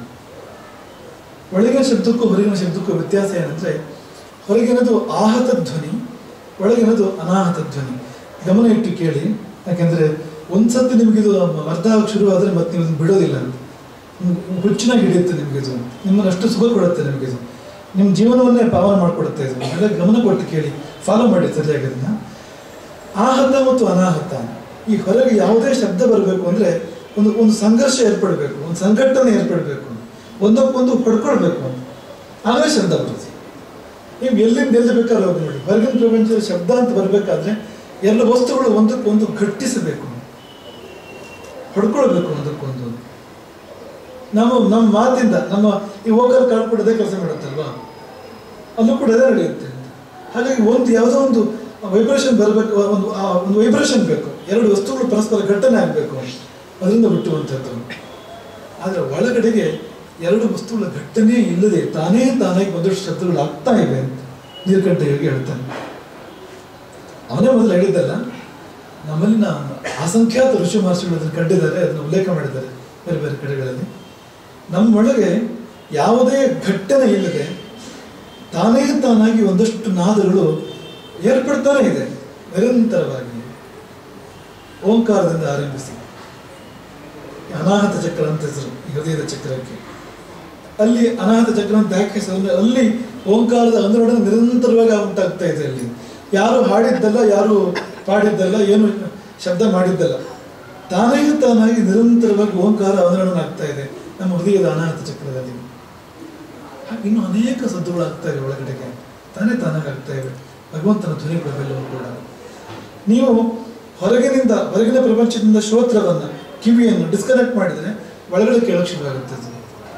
ಒಳಗಿನ ಶಬ್ದಕ್ಕೂ ಹೊರಗಿನ ಶಬ್ದಕ್ಕೂ ವ್ಯತ್ಯಾಸ ಏನಂದ್ರೆ ಹೊರಗಿನದು ಆಹತ ಧ್ವನಿ ಒಳಗಿನದು ಅನಾಹತ ಧ್ವನಿ ಗಮನ ಇಟ್ಟು ಕೇಳಿ ಯಾಕೆಂದ್ರೆ ಒಂದ್ಸತಿ ನಿಮಗಿದು ಅರ್ಧ ಆಗಕ್ಕೆ ಶುರು ಆದರೆ ಮತ್ತೆ ನೀವು ಇದನ್ನ ಬಿಡೋದಿಲ್ಲ ಅಂತ ಹುಚ್ಚಿನಾಗಿ ಹಿಡಿಯುತ್ತೆ ನಿಮಗಿದು ನಿಮ್ಮನ್ನು ಅಷ್ಟು ಸುಖ ಕೊಡುತ್ತೆ ನಿಮಗಿದು ನಿಮ್ಮ ಜೀವನವನ್ನೇ ಪಾವನ ಮಾಡಿಕೊಡುತ್ತೆ ಇದು ಹಾಗಾಗಿ ಗಮನ ಕೊಟ್ಟು ಕೇಳಿ ಫಾಲೋ ಮಾಡಿ ಸರಿಯಾಗಿ ಅದನ್ನ ಆಹತ ಮತ್ತು ಅನಾಹತ ಈ ಹೊರಗೆ ಯಾವುದೇ ಶಬ್ದ ಬರಬೇಕು ಅಂದ್ರೆ ಒಂದು ಒಂದು ಸಂಘರ್ಷ ಏರ್ಪಡಬೇಕು ಒಂದು ಸಂಘಟನೆ ಏರ್ಪಡಬೇಕು ಒಂದಕ್ಕೊಂದು ಪಡ್ಕೊಳ್ಬೇಕು ಆಗ ಶಬ್ದ ಬರುತ್ತೆ ನೀವು ಎಲ್ಲಿಂದ ಎಲ್ಲಿ ಬೇಕಾದ್ರೂ ಹೋಗಿ ನೋಡಿ ಹೊರಗಿನ ಪ್ರಪಂಚದ ಶಬ್ದ ಅಂತ ಬರಬೇಕಾದ್ರೆ ಎಲ್ಲ ವಸ್ತುಗಳು ಒಂದಕ್ಕೊಂದು ಘಟ್ಟಿಸಬೇಕು ಹೊಡ್ಕೊಳ್ಬೇಕು ಒಂದಕ್ಕೊಂದು ನಮ್ಮ ನಮ್ಮ ಮಾತಿಂದ ನಮ್ಮ ಈ ವೋಕಲ್ ಕಾರ್ಡ್ ಕೂಡ ಅದೇ ಕೆಲಸ ಮಾಡುತ್ತಲ್ವಾ ಅಲ್ಲೂ ಕೂಡ ಅದೇ ನಡೆಯುತ್ತೆ ಹಾಗಾಗಿ ಒಂದು ಯಾವುದೋ ಒಂದು ವೈಬ್ರೇಷನ್ ಬರಬೇಕು ಒಂದು ಆ ಒಂದು ವೈಬ್ರೇಷನ್ ಬೇಕು ಎರಡು ವಸ್ತುಗಳು ಪರಸ್ಪರ ಘಟನೆ ಆಗಬೇಕು ಅದರಿಂದ ಹುಟ್ಟುವಂಥದ್ದು ಆದರೆ ಒಳಗಡೆಗೆ ಎರಡು ವಸ್ತುಗಳ ಘಟನೆ ಇಲ್ಲದೆ ತಾನೇ ತಾನಾಗಿ ಒಂದಷ್ಟು ಶಬ್ದಗಳು ಆಗ್ತಾ ಇವೆ ಅಂತ ನೀಲಕಂಠ ಯೋಗಿ ಹೇಳ್ತಾನೆ ಅವನೇ ಮೊದಲು ಹೇಳಿದ್ದಲ್ಲ ನಮ್ಮಲ್ಲಿನ ಅಸಂಖ್ಯಾತ ಋಷಿ ಮಹರ್ಷಿಗಳು ಅದನ್ನು ಕಂಡಿದ್ದಾರೆ ಅದನ್ನು ಉಲ್ಲೇಖ ಮಾಡಿದ್ದಾರೆ ಬೇರೆ ಬೇರೆ ಕಡೆಗಳಲ್ಲಿ ನಮ್ಮೊಳಗೆ ಯಾವುದೇ ಘಟ್ಟನೆ ಇಲ್ಲದೆ ತಾನೇ ತಾನಾಗಿ ಒಂದಷ್ಟು ನಾದಗಳು ಏರ್ಪಡ್ತಾನೆ ಇದೆ ನಿರಂತರವಾಗಿ ಓಂಕಾರದಿಂದ ಆರಂಭಿಸಿ ಅನಾಹತ ಚಕ್ರ ಅಂತ ಹೆಸರು ಈ ಹೃದಯದ ಚಕ್ರಕ್ಕೆ ಅಲ್ಲಿ ಅನಾಹತ ಚಕ್ರ ಅಂತ ಯಾಕೆ ಹೆಸರು ಅಂದ್ರೆ ಅಲ್ಲಿ ಓಂಕಾರದ ಅನುರಣನ ನಿರಂತರವಾಗಿ ಉಂಟಾಗ್ತಾ ಇದೆ ಅಲ್ಲಿ ಯಾರು ಹಾಡಿದ್ದಲ್ಲ ಯಾರು ಪಾಡಿದ್ದಲ್ಲ ಏನು ಶಬ್ದ ಮಾಡಿದ್ದಲ್ಲ ತಾನೇ ತಾನಾಗಿ ನಿರಂತರವಾಗಿ ಓಂಕಾರ ಅನುರಣನ ಆಗ್ತಾ ಇದೆ ನಮ್ಮ ಹೃದಯದ ಅನಾಹತ ಚಕ್ರದಲ್ಲಿ ಹಾಗೆ ಇನ್ನು ಅನೇಕ ಸದ್ದುಗಳು ಆಗ್ತಾ ಇವೆ ಒಳಗಡೆಗೆ ತಾನೇ ತಾನಾಗಿ ಆಗ್ತಾ ಇವೆ ಭಗವಂತನ ಧ್ವನಿಗಳೆಲ್ಲವೂ ಕೂಡ ನೀವು ಹೊರಗಿನಿಂದ ಹೊರಗಿನ ಪ್ರಪಂಚದಿಂದ ಶ್ರೋತ್ರವನ್ನ ಕಿವಿಯನ್ನು ಡಿಸ್ಕನೆಕ್ಟ್ ಮಾಡಿದರೆ ಒಳಗಡೆ ಕೇಳೋಕೆ ಶುರುವಾಗುತ್ತೆ ಅದು.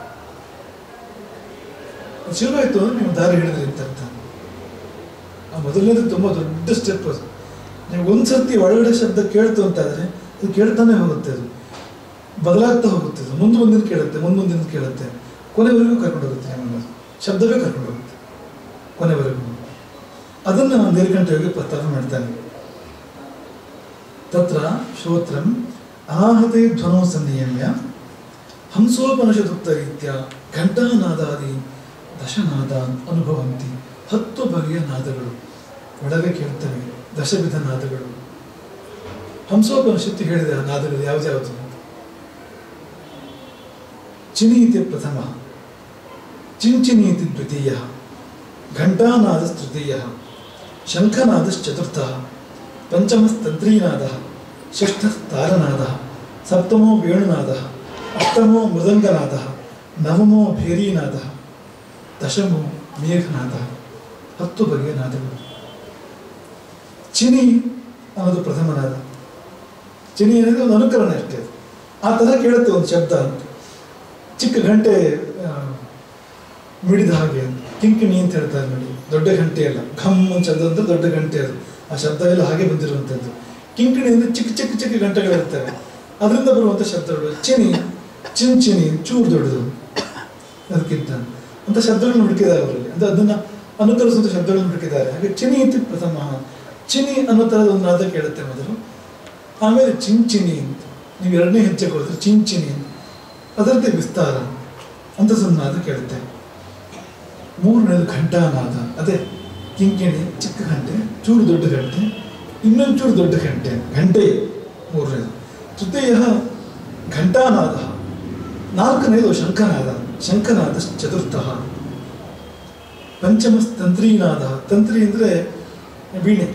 ಅದು ಶುರುವಾಯ್ತು ಅಂದ್ರೆ ನೀವು ದಾರಿ ಹಿಡಿದ್ರಿ ಅಂತ ಅರ್ಥ ಆ ಮೊದಲನೇದು ತುಂಬ ದೊಡ್ಡ ಸ್ಟೆಪ್ ಅದು ನೀವು ಒಂದ್ಸರ್ತಿ ಒಳಗಡೆ ಶಬ್ದ ಕೇಳ್ತು ಅಂತಾದ್ರೆ ಅದು ಕೇಳ್ತಾನೆ ಹೋಗುತ್ತೆ ಅದು ಬದಲಾಗ್ತಾ ಹೋಗುತ್ತೆ ಅದು ಮುಂದೆ ಮುಂದಿನ ಕೇಳುತ್ತೆ ಮುಂದೆ ಮುಂದಿನ ಕೇಳುತ್ತೆ ಕೊನೆವರೆಗೂ ಕರ್ಕೊಂಡು ಹೋಗುತ್ತೆ ನಿಮ್ಮನ್ನು ಅದು. ಶಬ್ದವೇ ಕರ್ಕೊಂಡು ಹೋಗುತ್ತೆ ಕೊನೆವರೆಗೂ ಅದನ್ನು ನೀಲಕಂಠ ಯೋಗಿ ಪ್ರಸ್ತಾಪ ಮಾಡ್ತಾನೆ ತತ್ರ ಶ್ರೋತ್ರಂ ಅನಾಹತೆ ಧ್ವನೋ ಸನ್ನಿಯಮ್ಯ ಹಂಸೋಪನಿಷದುಕ್ತ ರೀತ್ಯ ಘಂಟಾನಾದಾದಿ ದಶನಾದಾನ್ ಅನುಭವಂತಿ ಹತ್ತು ಬಗೆಯ ನಾದಗಳು ಒಳಗೆ ಕೇಳ್ತವೆ ದಶವಿಧ ನಾದಗಳು ಹಂಸೋಪನಿಷತ್ತು ಹೇಳಿದ ಆ ನಾದಗಳು ಯಾವ್ದ್ಯಾವುದು ಚಿನೀತಿ ಪ್ರಥಮ ಚಿಂಚಿನೀತಿ ದ್ವಿತೀಯ ಘಂಟಾನಾದಸ್ತೃತೀಯ ಶಂಖನಾದಶ್ಚತುರ್ಥ ಪಂಚಮಸ್ತಂತ್ರೀನಾದ ಷಷ್ಠಸ್ತಾರನಾದ ಸಪ್ತಮೋ ವೇಣುನಾದ ಅಷ್ಟಮೋ ಮೃದಂಗನಾದ ನವಮೋ ಭೇರೀನಾದ ದಶಮೋ ಮೇಘನಾದ ಹತ್ತು ಬಗೆಯ ನಾದಗಳು ಚಿನಿ ಅನ್ನೋದು ಪ್ರಥಮ ನಾದ ಚಿನಿ అనేది ಒಂದು ಅನುಕರಣೆ ಅಷ್ಟೇ ಅದು. ಆ ಥರ ಕೇಳುತ್ತೆ ಒಂದು ಶಬ್ದ ಅಂತ ಚಿಕ್ಕ ಗಂಟೆ ಆ, ಮಿಡಿದ ಹಾಗೆ ಅಂತ ಕಿಂಕಿಣಿ ಅಂತ ಹೇಳ್ತಾರೆ ನೋಡಿ ದೊಡ್ಡ ಗಂಟೆ ಅಲ್ಲ ಘಮ್ ಅಂತ ಶಬ್ದ ಅಂತ ದೊಡ್ಡ ಗಂಟೆ ಅದು ಆ ಶಬ್ದ ಎಲ್ಲ ಹಾಗೆ ಬಂದಿರುವಂಥದ್ದು ಕಿಂಕಿಣಿ ಅಂದ್ರೆ ಚಿಕ್ಕ ಚಿಕ್ಕ ಚಿಕ್ಕ ಗಂಟೆಗಳಿರ್ತವೆ ಅದರಿಂದ ಬರುವಂಥ ಶಬ್ದಗಳು ಚಿನಿ ಚಿನ್ ಚಿನಿ ಚೂರು ದೊಡ್ಡದು ಅದಕ್ಕಿಂತ ಅಂತ ಶಬ್ದಗಳನ್ನು ಹುಡುಕಿದ್ದಾರೆ ಅವರಲ್ಲಿ ಅಂದ್ರೆ ಅದನ್ನ ಅನುಕರಿಸುವಂಥ ಶಬ್ದಗಳನ್ನು ಹುಡುಕಿದ್ದಾರೆ ಹಾಗೆ ಚಿನಿ ಇತಿ ಪ್ರಥಮ ಚಿನಿ ಅನ್ನೋ ಥರದ ಒಂದು ನಾದ ಕೇಳುತ್ತೆ ಮೊದಲು ಆಮೇಲೆ ಚಿಂಚಿನಿ ಅಂತ ನೀವು ಎರಡನೇ ಹೆಜ್ಜೆಗೆ ಹೋದ್ರೆ ಚಿಂಚಿನಿ ಅಂತ ಅದರದ್ದೇ ವಿಸ್ತಾರ ಅಂತ ನಾದ ಕೇಳುತ್ತೆ ಮೂರನೇದು ಘಂಟಾನಾದ ಅದೇ ಕಿಂಕಿಣಿ ಚಿಕ್ಕ ಗಂಟೆ ಚೂರು ದೊಡ್ಡ ಗಂಟೆ ಇನ್ನೊಂದು ಚೂರು ದೊಡ್ಡ ಗಂಟೆ ಗಂಟೆ ಮೂರನೇದು ತೃತೀಯ ಘಂಟಾನಾದ ನಾಲ್ಕನೇದು ಶಂಖನಾದ ಶಂಖನಾದ ಚತುರ್ಥ ಪಂಚಮ ತಂತ್ರೀನಾದ ತಂತ್ರಿ ಅಂದರೆ ವೀಣೆ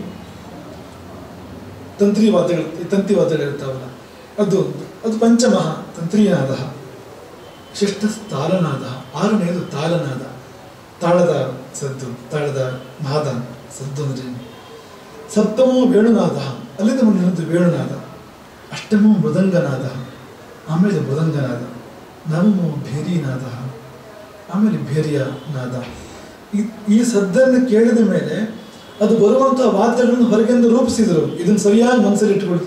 ತಂತ್ರಿ ವಾದ್ಯಗಳು ತಂತಿ ವಾದ್ಯಗಳು ಇರ್ತಾವಲ್ಲ ಅದು ಅದು ಪಂಚಮಃ ತಂತ್ರೀನಾದ ಷಷ್ಠ ತಾಳನಾದ ಆರನೆಯದು ತಾಳನಾದ ತಾಳದ ಸದ್ದು ತಾಳದ ನಾದ ಸದ್ದು ಅಂದ್ರೆ ಏನು? ಸಪ್ತಮೋ ವೇಣುನಾದ ಅಲ್ಲಿಂದ ಮುಂದಿನದ್ದು ವೇಣುನಾದ ಅಷ್ಟಮೋ ಮೃದಂಗನಾದ ಆಮೇಲೆ ಮೃದಂಗನಾದ ನವಮೋ ಭೇರಿನಾದ ಆಮೇಲೆ ಭೇರಿಯ ನಾದ ಈ- ಈ ಸದ್ದನ್ನು ಕೇಳಿದ ಮೇಲೆ ಅದು ಬರುವಂತಹ ವಾದ್ಯಗಳನ್ನು ಹೊರಗಿಂದ ರೂಪಿಸಿದರು ಇದನ್ನು ಸರಿಯಾಗಿ ಮನಸ್ಸಲ್ಲಿ ಇಟ್ಕೊಳ್ಳಿ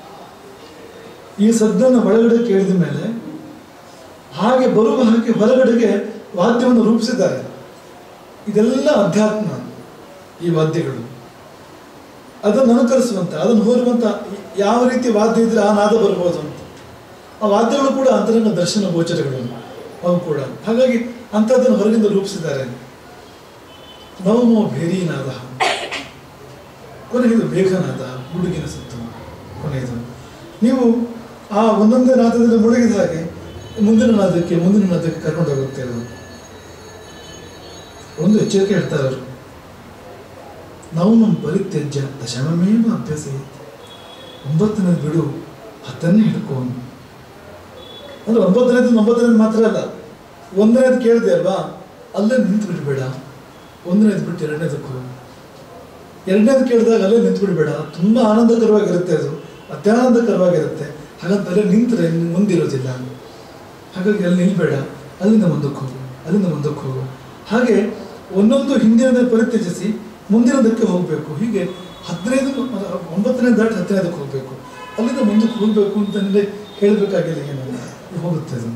ಈ ಸದ್ದನ್ನು ಒಳಗಡೆ ಕೇಳಿದ ಮೇಲೆ ಹಾಗೆ ಬರುವ ಹಾಗೆ ಹೊರಗಡೆಗೆ ವಾದ್ಯವನ್ನು ರೂಪಿಸಿದ್ದಾರೆ ಇದೆಲ್ಲ ಅಧ್ಯಾತ್ಮ ಈ ವಾದ್ಯಗಳು ಅದನ್ನು ಅನುಕರಿಸುವಂತ ಅದನ್ನು ಹೋರುವಂತ ಯಾವ ರೀತಿ ವಾದ್ಯ ಇದ್ರೆ ಆ ನಾದ ಬರ್ಬೋದು ಅಂತ ಆ ವಾದ್ಯಗಳು ಕೂಡ ಅಂತರಂಗ ದರ್ಶನ ಗೋಚರಗಳು ಅವು ಕೂಡ ಹಾಗಾಗಿ ಅಂಥದ್ದನ್ನು ಹೊರಗಿಂದ ರೂಪಿಸಿದ್ದಾರೆ ನವಮೋ ಭೇರಿನಾದ ಕೊನೆಯದು ಮೇಘನಾದ ಹುಡುಗಿನ ಸುತ್ತು ಕೊನೆಯದು ನೀವು ಆ ಒಂದೊಂದೇ ನಾದದಲ್ಲಿ ಮುಳುಗಿದ ಹಾಗೆ ಮುಂದಿನ ನಾದಕ್ಕೆ ಮುಂದಿನ ನಾದಕ್ಕೆ ಕರ್ಕೊಂಡು ಹೋಗುತ್ತೆ ಅದು ಒಂದು ಎಚ್ಚರಿಕೆ ಹೇಳ್ತಾರೆ ಅವರು ನವಮಂ ಪರಿತ್ಯಜ್ಯ ದಶಮಮೇವ ಅಭ್ಯಾಸ ಒಂಬತ್ತನೇದು ಬಿಡು ಹತ್ತನ್ನೇ ಹಿಡ್ಕೊಂಡು ಅಂದ್ರೆ ಒಂಬತ್ತನೇದು ಒಂಬತ್ತನೇದು ಮಾತ್ರ ಅಲ್ಲ ಒಂದನೇದು ಕೇಳಿದೆ ಅಲ್ವಾ ಅಲ್ಲೇ ನಿಂತು ಬಿಡಬೇಡ ಒಂದನೇದು ಬಿಟ್ಟು ಎರಡನೇದಕ್ಕೆ ಹೋಗು ಎರಡನೇದು ಕೇಳಿದಾಗ ಅಲ್ಲೇ ನಿಂತು ಬಿಡಬೇಡ ತುಂಬ ಆನಂದಕರವಾಗಿರುತ್ತೆ ಅದು ಅತ್ಯಾನಂದಕರವಾಗಿರುತ್ತೆ ಹಾಗಂತ ಅಲ್ಲೇ ನಿಂತರೆ ಮುಂದಿರೋದಿಲ್ಲ ಹಾಗಾಗಿ ಅಲ್ಲಿ ನಿಲ್ಬೇಡ ಅಲ್ಲಿಂದ ಮುಂದಕ್ಕೆ ಹೋಗು ಅಲ್ಲಿಂದ ಮುಂದಕ್ಕೆ ಹೋಗು ಹಾಗೆ ಒಂದೊಂದು ಹಿಂದಿನ ಪರಿತ್ಯಜಿಸಿ ಮುಂದಿನದಕ್ಕೆ ಹೋಗಬೇಕು ಹೀಗೆ ಹದಿನೈದು ಒಂಬತ್ತನೇ ದಾಟಿ ಹದಿನೈದಕ್ಕೆ ಹೋಗಬೇಕು ಅಲ್ಲಿಂದ ಮುಂದಕ್ಕೆ ಹೋಗಬೇಕು ಅಂತ ನಿಮಗೆ ಹೇಳಬೇಕಾಗಿಲ್ಲ ಏನಿಲ್ಲ ಇದು ಹೋಗುತ್ತೆ ಅದು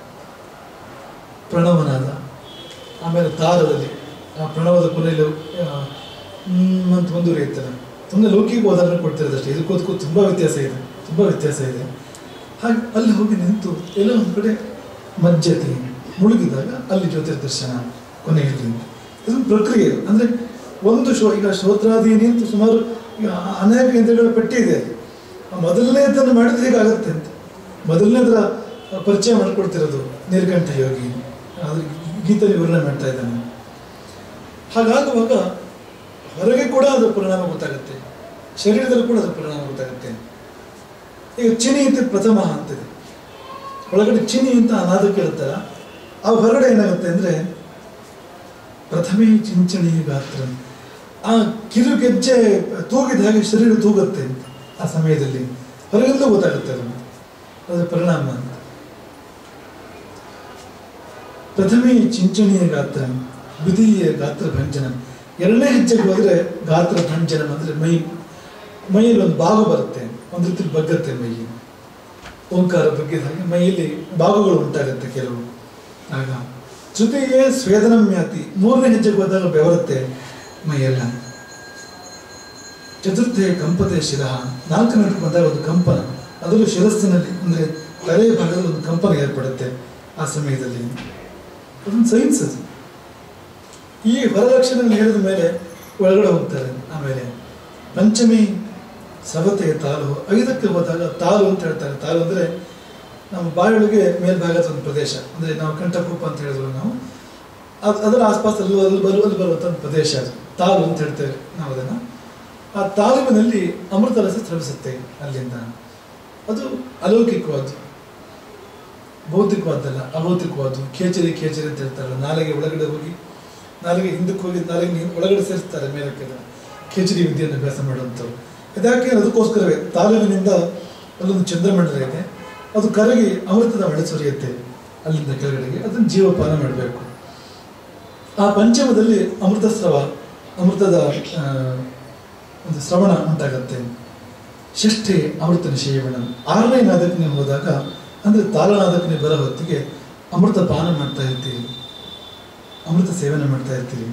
ಪ್ರಣವನಾದ ಆಮೇಲೆ ತಾರದಲ್ಲಿ ಆ ಪ್ರಣವದ ಕೊನೆಯಲ್ಲಿ ಆ, ಹ್ಮ್ ಅಂತ ಮುಂದುವರಿಯುತ್ತಲ್ಲ ತುಂಬ ಲೌಕಿಕ ಉದಾಹರಣೆ ಕೊಡ್ತಿರೋದಷ್ಟೇ ಇದಕ್ಕೋದಕ್ಕೂ ತುಂಬ ವ್ಯತ್ಯಾಸ ಇದೆ ತುಂಬ ವ್ಯತ್ಯಾಸ ಇದೆ ಹಾಗೆ ಅಲ್ಲಿ ಹೋಗಿ ನಿಂತು ಎಲ್ಲೋ ಒಂದು ಕಡೆ ಮಜ್ಜತಿ ಮುಳುಗಿದಾಗ ಅಲ್ಲಿ ಜ್ಯೋತಿರ್ದರ್ಶನ ಕೊನೆಯಲ್ಲಿ ಇದೊಂದು ಪ್ರಕ್ರಿಯೆ ಅಂದರೆ ಒಂದು ಶೋ ಈಗ ಶ್ರೋತ್ರಾದೀನಿ ಅಂತ ಸುಮಾರು ಈಗ ಅನೇಕ ಇಂದ್ರಿಯಗಳ ಪಟ್ಟಿ ಇದೆ ಆ ಮೊದಲನೇದನ್ನು ಮಾಡಿದ್ರೆ ಹೀಗಾಗತ್ತೆ ಅಂತ ಮೊದಲನೇದರ ಪರಿಚಯ ಮಾಡಿಕೊಡ್ತಿರೋದು ನೀಲಕಂಠ ಯೋಗಿ ಅದು ಗೀತೆ ವಿವರಣೆ ಮಾಡ್ತಾ ಇದ್ದಾನೆ ಹಾಗಾಗುವಾಗ ಹೊರಗೆ ಕೂಡ ಅದರ ಪರಿಣಾಮ ಗೊತ್ತಾಗುತ್ತೆ ಶರೀರದಲ್ಲಿ ಕೂಡ ಅದರ ಪರಿಣಾಮ ಗೊತ್ತಾಗುತ್ತೆ ಈಗ ಚಿನಿ ಅಂತ ಪ್ರಥಮ ಅಂತಿದೆ ಒಳಗಡೆ ಚಿನಿ ಅಂತ ಅನಾದ ಕೇಳ್ತಾರ ಆ ಹೊರಗಡೆ ಏನಾಗುತ್ತೆ ಅಂದ್ರೆ ಪ್ರಥಮೆ ಚಿಂಚಣಿ ಗಾತ್ರ ಆ ಕಿರು ಗೆಜ್ಜೆ ತೂಗಿದ ಹಾಗೆ ಶರೀರ ತೂಗುತ್ತೆ ಅಂತ ಆ ಸಮಯದಲ್ಲಿ ಹೊರಗೆಲ್ಲ ಗೊತ್ತಾಗುತ್ತೆ ಅದು ಅದರ ಪರಿಣಾಮ ಅಂತ ಪ್ರಥಮೆ ಚಿಂಚಣೀಯ ಗಾತ್ರ ದ್ವಿತೀಯ ಗಾತ್ರ ಭಂಜನ ಎರಡನೇ ಹೆಜ್ಜೆಗೆ ಹೋದ್ರೆ ಗಾತ್ರ ಭಂಜನ ಅಂದ್ರೆ ಮೈ ಮೈಯಲ್ಲಿ ಒಂದು ಭಾಗ ಬರುತ್ತೆ ಒಂದು ರೀತಿ ಬಗ್ಗತ್ತೆ ಮೈ ಓಂಕಾರ ಬಗ್ಗಿದ ಹಾಗೆ ಮೈಯಲ್ಲಿ ಭಾಗಗಳು ಉಂಟಾಗುತ್ತೆ ಕೆಲವು ಆಗ ಜೊತೆಗೆ ಸ್ವೇದನ ಮ್ಯಾತಿ ಮೂರನೇ ಹೆಜ್ಜೆಗೆ ಹೋದಾಗ ಬೆವರುತ್ತೆ ಮೈಯೆಲ್ಲ ಚತುರ್ಥೆ ಕಂಪತೆ ಶಿರ ನಾಲ್ಕನೇ ಬಂದಾಗ ಒಂದು ಕಂಪನ ಅದರಲ್ಲೂ ಶಿರಸ್ಸಿನಲ್ಲಿ ಅಂದರೆ ತಲೆಯ ಭಾಗದಲ್ಲಿ ಒಂದು ಕಂಪನ ಏರ್ಪಡುತ್ತೆ ಆ ಸಮಯದಲ್ಲಿ ಅದೊಂದು ಸೈನ್ಸ್ ಅದು ಈ ಹೊರಲಕ್ಷಣಗಳು ಹೇಳಿದ ಮೇಲೆ ಒಳಗಡೆ ಹೋಗ್ತಾರೆ ಆಮೇಲೆ ಪಂಚಮಿ ಸವತೆ ತಾಲು ಐದಕ್ಕೆ ಹೋದಾಗ ತಾಲು ಅಂತ ಹೇಳ್ತಾರೆ ತಾಲು ಅಂದರೆ ನಮ್ಮ ಬಾಯೊಳಗೆ ಮೇಲ್ಭಾಗದ ಒಂದು ಪ್ರದೇಶ ಅಂದರೆ ನಾವು ಕಂಠಕೂಪ ಅಂತ ಹೇಳಿದ್ರು ನಾವು ಅದ್ ಅದರ ಆಸ್ಪಾಸ್ ಅಲ್ಲಿ ಅಲ್ಲಿ ಬರುವ ಅಲ್ಲಿ ಬರುವಂಥ ಒಂದು ಪ್ರದೇಶ ಅದು ತಾಲು ಅಂತ ಹೇಳ್ತೇವೆ ನಾವು ಅದನ್ನು ಆ ತಾಲೂಕಿನಲ್ಲಿ ಅಮೃತ ರಸ ಸ್ರವಿಸುತ್ತೆ ಅಲ್ಲಿಂದ ಅದು ಅಲೌಕಿಕವಾದ್ದು ಭೌತಿಕವಾದ್ದಲ್ಲ ಅಭೌತಿಕವಾದ್ದು ಖೇಚರಿ ಖೇಚರಿ ಅಂತ ಹೇಳ್ತಾರಲ್ಲ ನಾಲೆಗೆ ಒಳಗಡೆ ಹೋಗಿ ನಾಲೆಗೆ ಹಿಂದಕ್ಕೆ ಹೋಗಿ ನಾಲೆಗೆ ನೀ- ಒಳಗಡೆ ಸೇರಿಸ್ತಾರೆ ಮೇಲಕ್ಕೆಲ್ಲ ಖೇಚರಿ ವಿದ್ಯೆಯನ್ನು ಅಭ್ಯಾಸ ಮಾಡುವಂಥವ್ರು ಇದಕ್ಕೆ ಅದಕ್ಕೋಸ್ಕರವೇ ತಾಲೂಕಿನಿಂದ ಅಲ್ಲೊಂದು ಚಂದ್ರಮಂಡಲ ಇದೆ ಅದು ಕರಗಿ ಅಮೃತದ ಮಳೆ ಸುರಿಯುತ್ತೆ ಅಲ್ಲಿಂದ ಕೆಳಗಡೆಗೆ ಅದನ್ನು ಜೀವಪಾನ ಮಾಡಬೇಕು ಆ ಪಂಚಮದಲ್ಲಿ ಅಮೃತ ಸ್ರವ ಅಮೃತದ ಆ, ಒಂದು ಶ್ರವಣ ಉಂಟಾಗತ್ತೆ ಷಷ್ಠಿ ಅಮೃತ ನಿಷೇವಣ ಆರನೇ ನಾದಕ್ಕೆ ನೀವು ಹೋದಾಗ ಅಂದರೆ ತಾಳನಾದಕ್ಕೆ ನೀವು ಬರೋ ಹೊತ್ತಿಗೆ ಅಮೃತ ಪಾನ ಮಾಡ್ತಾ ಇರ್ತೀರಿ ಅಮೃತ ಸೇವನೆ ಮಾಡ್ತಾ ಇರ್ತೀರಿ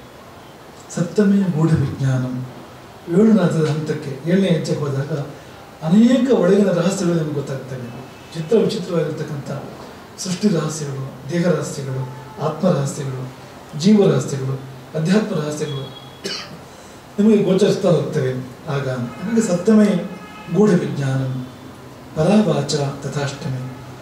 ಸಪ್ತಮಿ ಗೂಢ ವಿಜ್ಞಾನ ಏಳು ನಾದದ ಹಂತಕ್ಕೆ ಏಳನೇ ಹೆಜ್ಜೆಗೆ ಹೋದಾಗ ಅನೇಕ ಒಳಗಿನ ರಹಸ್ಯಗಳು ನಮಗೆ ಗೊತ್ತಾಗ್ತವೆ ಚಿತ್ರ ವಿಚಿತ್ರವಾಗಿರ್ತಕ್ಕಂಥ ಸೃಷ್ಟಿ ರಹಸ್ಯಗಳು ದೇಹ ರಹಸ್ಯಗಳು ಆತ್ಮ ರಹಸ್ಯಗಳು ಜೀವ ರಹಸ್ಯಗಳು ಅಧ್ಯಾತ್ಮ ರಹಸ್ಯಗಳು ನಿಮಗೆ ಗೋಚರಿಸ್ತಾ ಹೋಗ್ತವೆ ಆಗ ನಮಗೆ ಸಪ್ತಮಿ ಗೂಢ ವಿಜ್ಞಾನ ಪರಾವಾಚ ತಥಾಷ್ಟಮಿ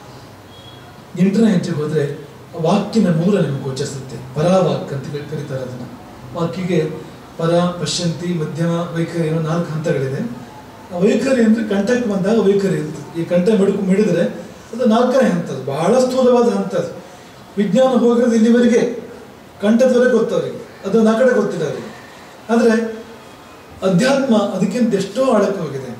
ಎಂಟನೇ ಹೆಜ್ಜೆಗೆ ಹೋದರೆ ವಾಕ್ಯನ ಮೂಲ ನಿಮಗೆ ಗೋಚರಿಸುತ್ತೆ ಪರಾವಾಕ್ ಅಂತ ಕರಿ- ಕರೀತಾರೆ ಅದನ್ನು ವಾಕ್ಯಗೆ ಪರ ಪಶ್ಯಂತಿ ಮಧ್ಯಮ ವೈಖರಿ ಅನ್ನೋ ನಾಲ್ಕು ಹಂತಗಳಿದೆ ಆ ವೈಖರಿ ಅಂದರೆ ಕಂಠಕ್ಕೆ ಬಂದಾಗ ವೈಖರಿ ಅಂತ ಈ ಕಂಠ ಮಿಡುಕು ಮಿಡಿದ್ರೆ ಅದು ನಾಲ್ಕನೇ ಹಂತ ಅದು ಬಹಳ ಸ್ಥೂಲವಾದ ಹಂತ ಅದು ವಿಜ್ಞಾನ ಹೋಗಿರೋದು ಇಲ್ಲಿವರೆಗೆ ಕಂಠದವರೆಗೆ ಗೊತ್ತವರಿಗೆ ಅದು ನಾ ಕಡೆ ಗೊತ್ತಿಲ್ಲ ಅವರಿಗೆ ಆದರೆ ಅಧ್ಯಾತ್ಮ ಅದಕ್ಕಿಂತ ಎಷ್ಟೋ ಆಳಕ್ಕೆ ಹೋಗಿದೆ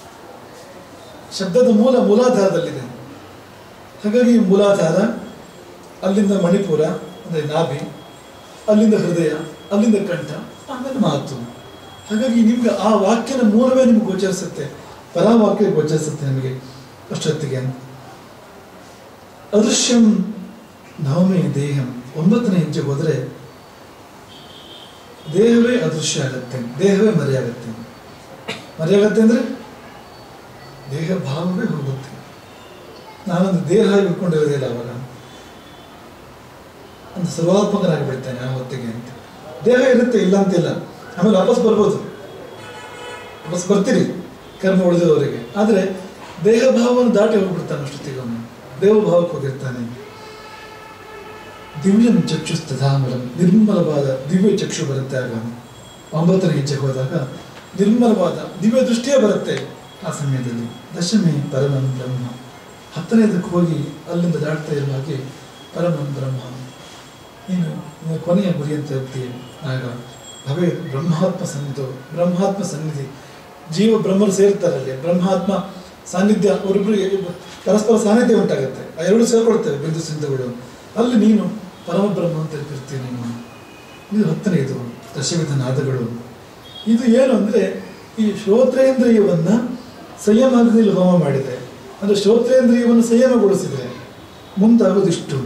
ಶಬ್ದದ ಮೂಲ ಮೂಲಾಧಾರದಲ್ಲಿದೆ ಹಾಗಾಗಿ ಮೂಲಾಧಾರ ಅಲ್ಲಿಂದ ಮಣಿಪುರ ಅಂದರೆ ನಾಭಿ ಅಲ್ಲಿಂದ ಹೃದಯ ಅಲ್ಲಿಂದ ಕಂಠ ಆಮೇಲೆ ಮಾತು ಹಾಗಾಗಿ ನಿಮ್ಗೆ ಆ ವಾಕ್ಯನ ಮೂಲವೇ ನಿಮ್ಗೆ ಗೋಚರಿಸುತ್ತೆ ಪರಾವಾಕ್ಯ ಗೋಚರಿಸುತ್ತೆ ನಿಮಗೆ ಅಷ್ಟೊತ್ತಿಗೆ ಅದೃಶ್ಯಂ ನವಮಿ ದೇಹಂ ಒಂಬತ್ತನೇ ಹೆಜ್ಜೆಗೆ ಹೋದರೆ ದೇಹವೇ ಅದೃಶ್ಯ ಆಗುತ್ತೆ ದೇಹವೇ ಮರೆಯಾಗತ್ತೆ ಮರೆಯಾಗತ್ತೆ ಅಂದರೆ ದೇಹ ಭಾವವೇ ಹೋಗುತ್ತೆ ನಾನೊಂದು ದೇಹ ಇಟ್ಕೊಂಡಿರೋದಿಲ್ಲ ಅವಾಗ ಒಂದು ಸರ್ವಾತ್ಮಕನಾಗಿ ಬಿಡ್ತೇನೆ ಆ ಹೊತ್ತಿಗೆ ಅಂತ ದೇಹ ಇರುತ್ತೆ ಇಲ್ಲ ಅಂತಿಲ್ಲ ಆಮೇಲೆ ವಾಪಸ್ ಬರ್ಬೋದು ವಾಪಸ್ ಬರ್ತೀರಿ ಕರ್ಮ ಉಳಿದವರಿಗೆ ಆದರೆ ದೇಹ ಭಾವವನ್ನು ದಾಟಿ ಹೋಗ್ಬಿಡ್ತಾನೆ ಅಷ್ಟೊತ್ತಿಗೆ ಅವನು ದೇವ ಭಾವಕ್ಕೆ ಹೋಗಿರ್ತಾನೆ ದಿವ್ಯಂ ಚಕ್ಷುಸ್ತಧಾಮರಂ ನಿರ್ಮಲವಾದ ದಿವ್ಯ ಚಕ್ಷು ಬರುತ್ತೆ ಆಗ ಒಂಬತ್ತನೇ ಹೆಜ್ಜೆಗೆ ಹೋದಾಗ ನಿರ್ಮಲವಾದ ದಿವ್ಯ ದೃಷ್ಟಿಯೇ ಬರುತ್ತೆ ಆ ಸಮಯದಲ್ಲಿ ದಶಮಿ ಪರಮಂ ಬ್ರಹ್ಮ ಹತ್ತನೇದಕ್ಕೆ ಹೋಗಿ ಅಲ್ಲಿಂದ ದಾಟ್ತಾ ಇರುವ ಹಾಗೆ ಪರಮಂ ಬ್ರಹ್ಮ ನೀನು ನಿನ್ನ ಕೊನೆಯ ಗುರಿ ಅಂತ ಹೋಗ್ತೀಯ ಆಗ ಭವೇ ಬ್ರಹ್ಮಾತ್ಮ ಸನ್ನಿಧಿ ಬ್ರಹ್ಮಾತ್ಮ ಸನ್ನಿಧಿ ಜೀವ ಬ್ರಹ್ಮರು ಸೇರ್ತಾರಲ್ಲಿ ಬ್ರಹ್ಮಾತ್ಮ ಸಾನ್ನಿಧ್ಯ ಅವರಿಬ್ಬರು ಪರಸ್ಪರ ಸಾನ್ನಿಧ್ಯ ಉಂಟಾಗುತ್ತೆ ಆ ಎರಡು ಸೇರ್ಕೊಳ್ತೇವೆ ಬಿಂದು ಸಿಂಧುಗಳು ಅಲ್ಲಿ ನೀನು ಪರಮಬ್ರಹ್ಮ ಅಂತ ಇರ್ತೀಯ ನೀನು ಇದು ಹತ್ತನೆಯದು ದಶವಿಧ ನಾದಗಳು ಇದು ಏನು ಅಂದರೆ ಈ ಶ್ರೋತ್ರೇಂದ್ರಿಯವನ್ನ ಸಂಯಮದಲ್ಲಿ ಹೋಮ ಮಾಡಿದರೆ ಅಂದರೆ ಶ್ರೋತ್ರೇಂದ್ರಿಯವನ್ನು ಸಂಯಮಗೊಳಿಸಿದರೆ ಮುಂದಾಗೋದಿಷ್ಟು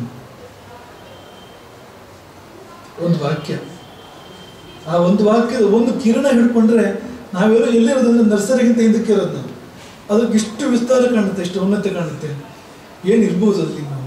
ಒಂದು ವಾಕ್ಯ ಆ ಒಂದು ವಾಕ್ಯದ ಒಂದು ಕಿರಣ ಹಿಡ್ಕೊಂಡ್ರೆ ನಾವೆಲ್ಲೋ ಎಲ್ಲಿರೋದಂದ್ರೆ ನರ್ಸರಿಗಿಂತ ಹಿಂದಕ್ಕೆ ಇರೋದು ನಾವು ಅದಕ್ಕೆ ಇಷ್ಟು ವಿಸ್ತಾರ ಕಾಣುತ್ತೆ ಇಷ್ಟು ಉನ್ನತ ಕಾಣುತ್ತೆ ಏನಿರ್ಬೋದು ಅಲ್ಲಿ ನಾವು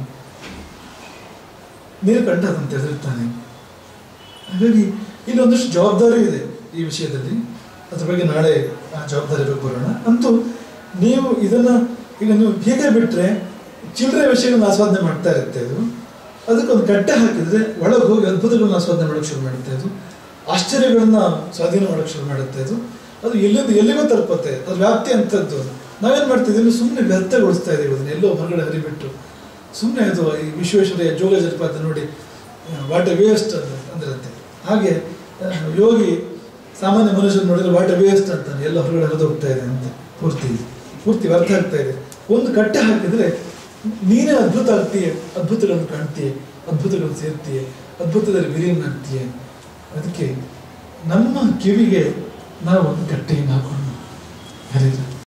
ನೀರು ಕಂಡದಂತೆ ಹೆದರುತ್ತಾನೆ ಹಾಗಾಗಿ ಇಲ್ಲಿ ಒಂದಷ್ಟು ಜವಾಬ್ದಾರಿ ಇದೆ ಈ ವಿಷಯದಲ್ಲಿ ಅದ್ರ ಬಗ್ಗೆ ನಾಳೆ ಆ ಜವಾಬ್ದಾರಿ ಬಗ್ಗೆ ಬರೋಣ ಅಂತೂ ನೀವು ಇದನ್ನ ಈಗ ನೀವು ಹೀಗೆ ಬಿಟ್ರೆ ಚಿಲ್ಲರೆ ವಿಷಯಗಳನ್ನ ಆಸ್ವಾದನೆ ಮಾಡ್ತಾ ಇರುತ್ತೆ ಅದು ಅದಕ್ಕೊಂದು ಕಟ್ಟೆ ಹಾಕಿದ್ರೆ ಒಳಗೆ ಹೋಗಿ ಅದ್ಭುತಗಳನ್ನ ಆಸ್ವಾದನೆ ಮಾಡೋಕ್ಕೆ ಶುರು ಮಾಡುತ್ತೆ ಅದು ಆಶ್ಚರ್ಯಗಳನ್ನ ಸ್ವಾಧೀನ ಮಾಡೋಕ್ಕೆ ಶುರು ಮಾಡುತ್ತೆ ಅದು ಅದು ಎಲ್ಲಿಂದ ಎಲ್ಲಿಗೋ ತಲುಪುತ್ತೆ ಅದ್ರ ವ್ಯಾಪ್ತಿ ಅಂತದ್ದು ನಾವೇನ್ ಮಾಡ್ತಿದ್ದೀವಿ ಸುಮ್ಮನೆ ವ್ಯರ್ಥಗೊಳಿಸ್ತಾ ಇದೀವಿ ಅದನ್ನ ಎಲ್ಲೋ ಹೊರಗಡೆ ಹರಿಬಿಟ್ಟು ಸುಮ್ಮನೆ ಅದು ಈ ವಿಶ್ವೇಶ್ವರಯ್ಯ ಜೋಗ ಜಲಪಾತ ನೋಡಿ ವಾಟ್ ಎ ವೇಸ್ಟ್ ಅಂದ್ರಂತೆ ಹಾಗೆ ಆ, ಯೋಗಿ ಸಾಮಾನ್ಯ ಮನುಷ್ಯರು ನೋಡಿದ್ರೆ ವಾಟ್ ಎ ವೇಸ್ಟ್ ಅಂತಾನೆ ಎಲ್ಲ ಹೊರಗಡೆ ಹರಿದು ಹೋಗ್ತಾ ಇದೆ ಅಂತ ಪೂರ್ತಿ ಪೂರ್ತಿ ವ್ಯರ್ಥ ಆಗ್ತಾ ಇದೆ ಒಂದು ಕಟ್ಟೆ ಹಾಕಿದ್ರೆ ನೀನೇ ಅದ್ಭುತ ಆಗ್ತೀಯ ಅದ್ಭುತಗಳನ್ನು ಕಾಣ್ತೀಯ ಅದ್ಭುತಗಳನ್ನು ಸೇರ್ತೀಯ ಅದ್ಭುತದಲ್ಲಿ ವಿಲೀನಾಗ್ತೀಯ ಅದಕ್ಕೆ ನಮ್ಮ ಕಿವಿಗೆ ನಾವು ಒಂದು ಕಟ್ಟೆಯನ್ನು ಹಾಕೊಂಡು ಹರಿದ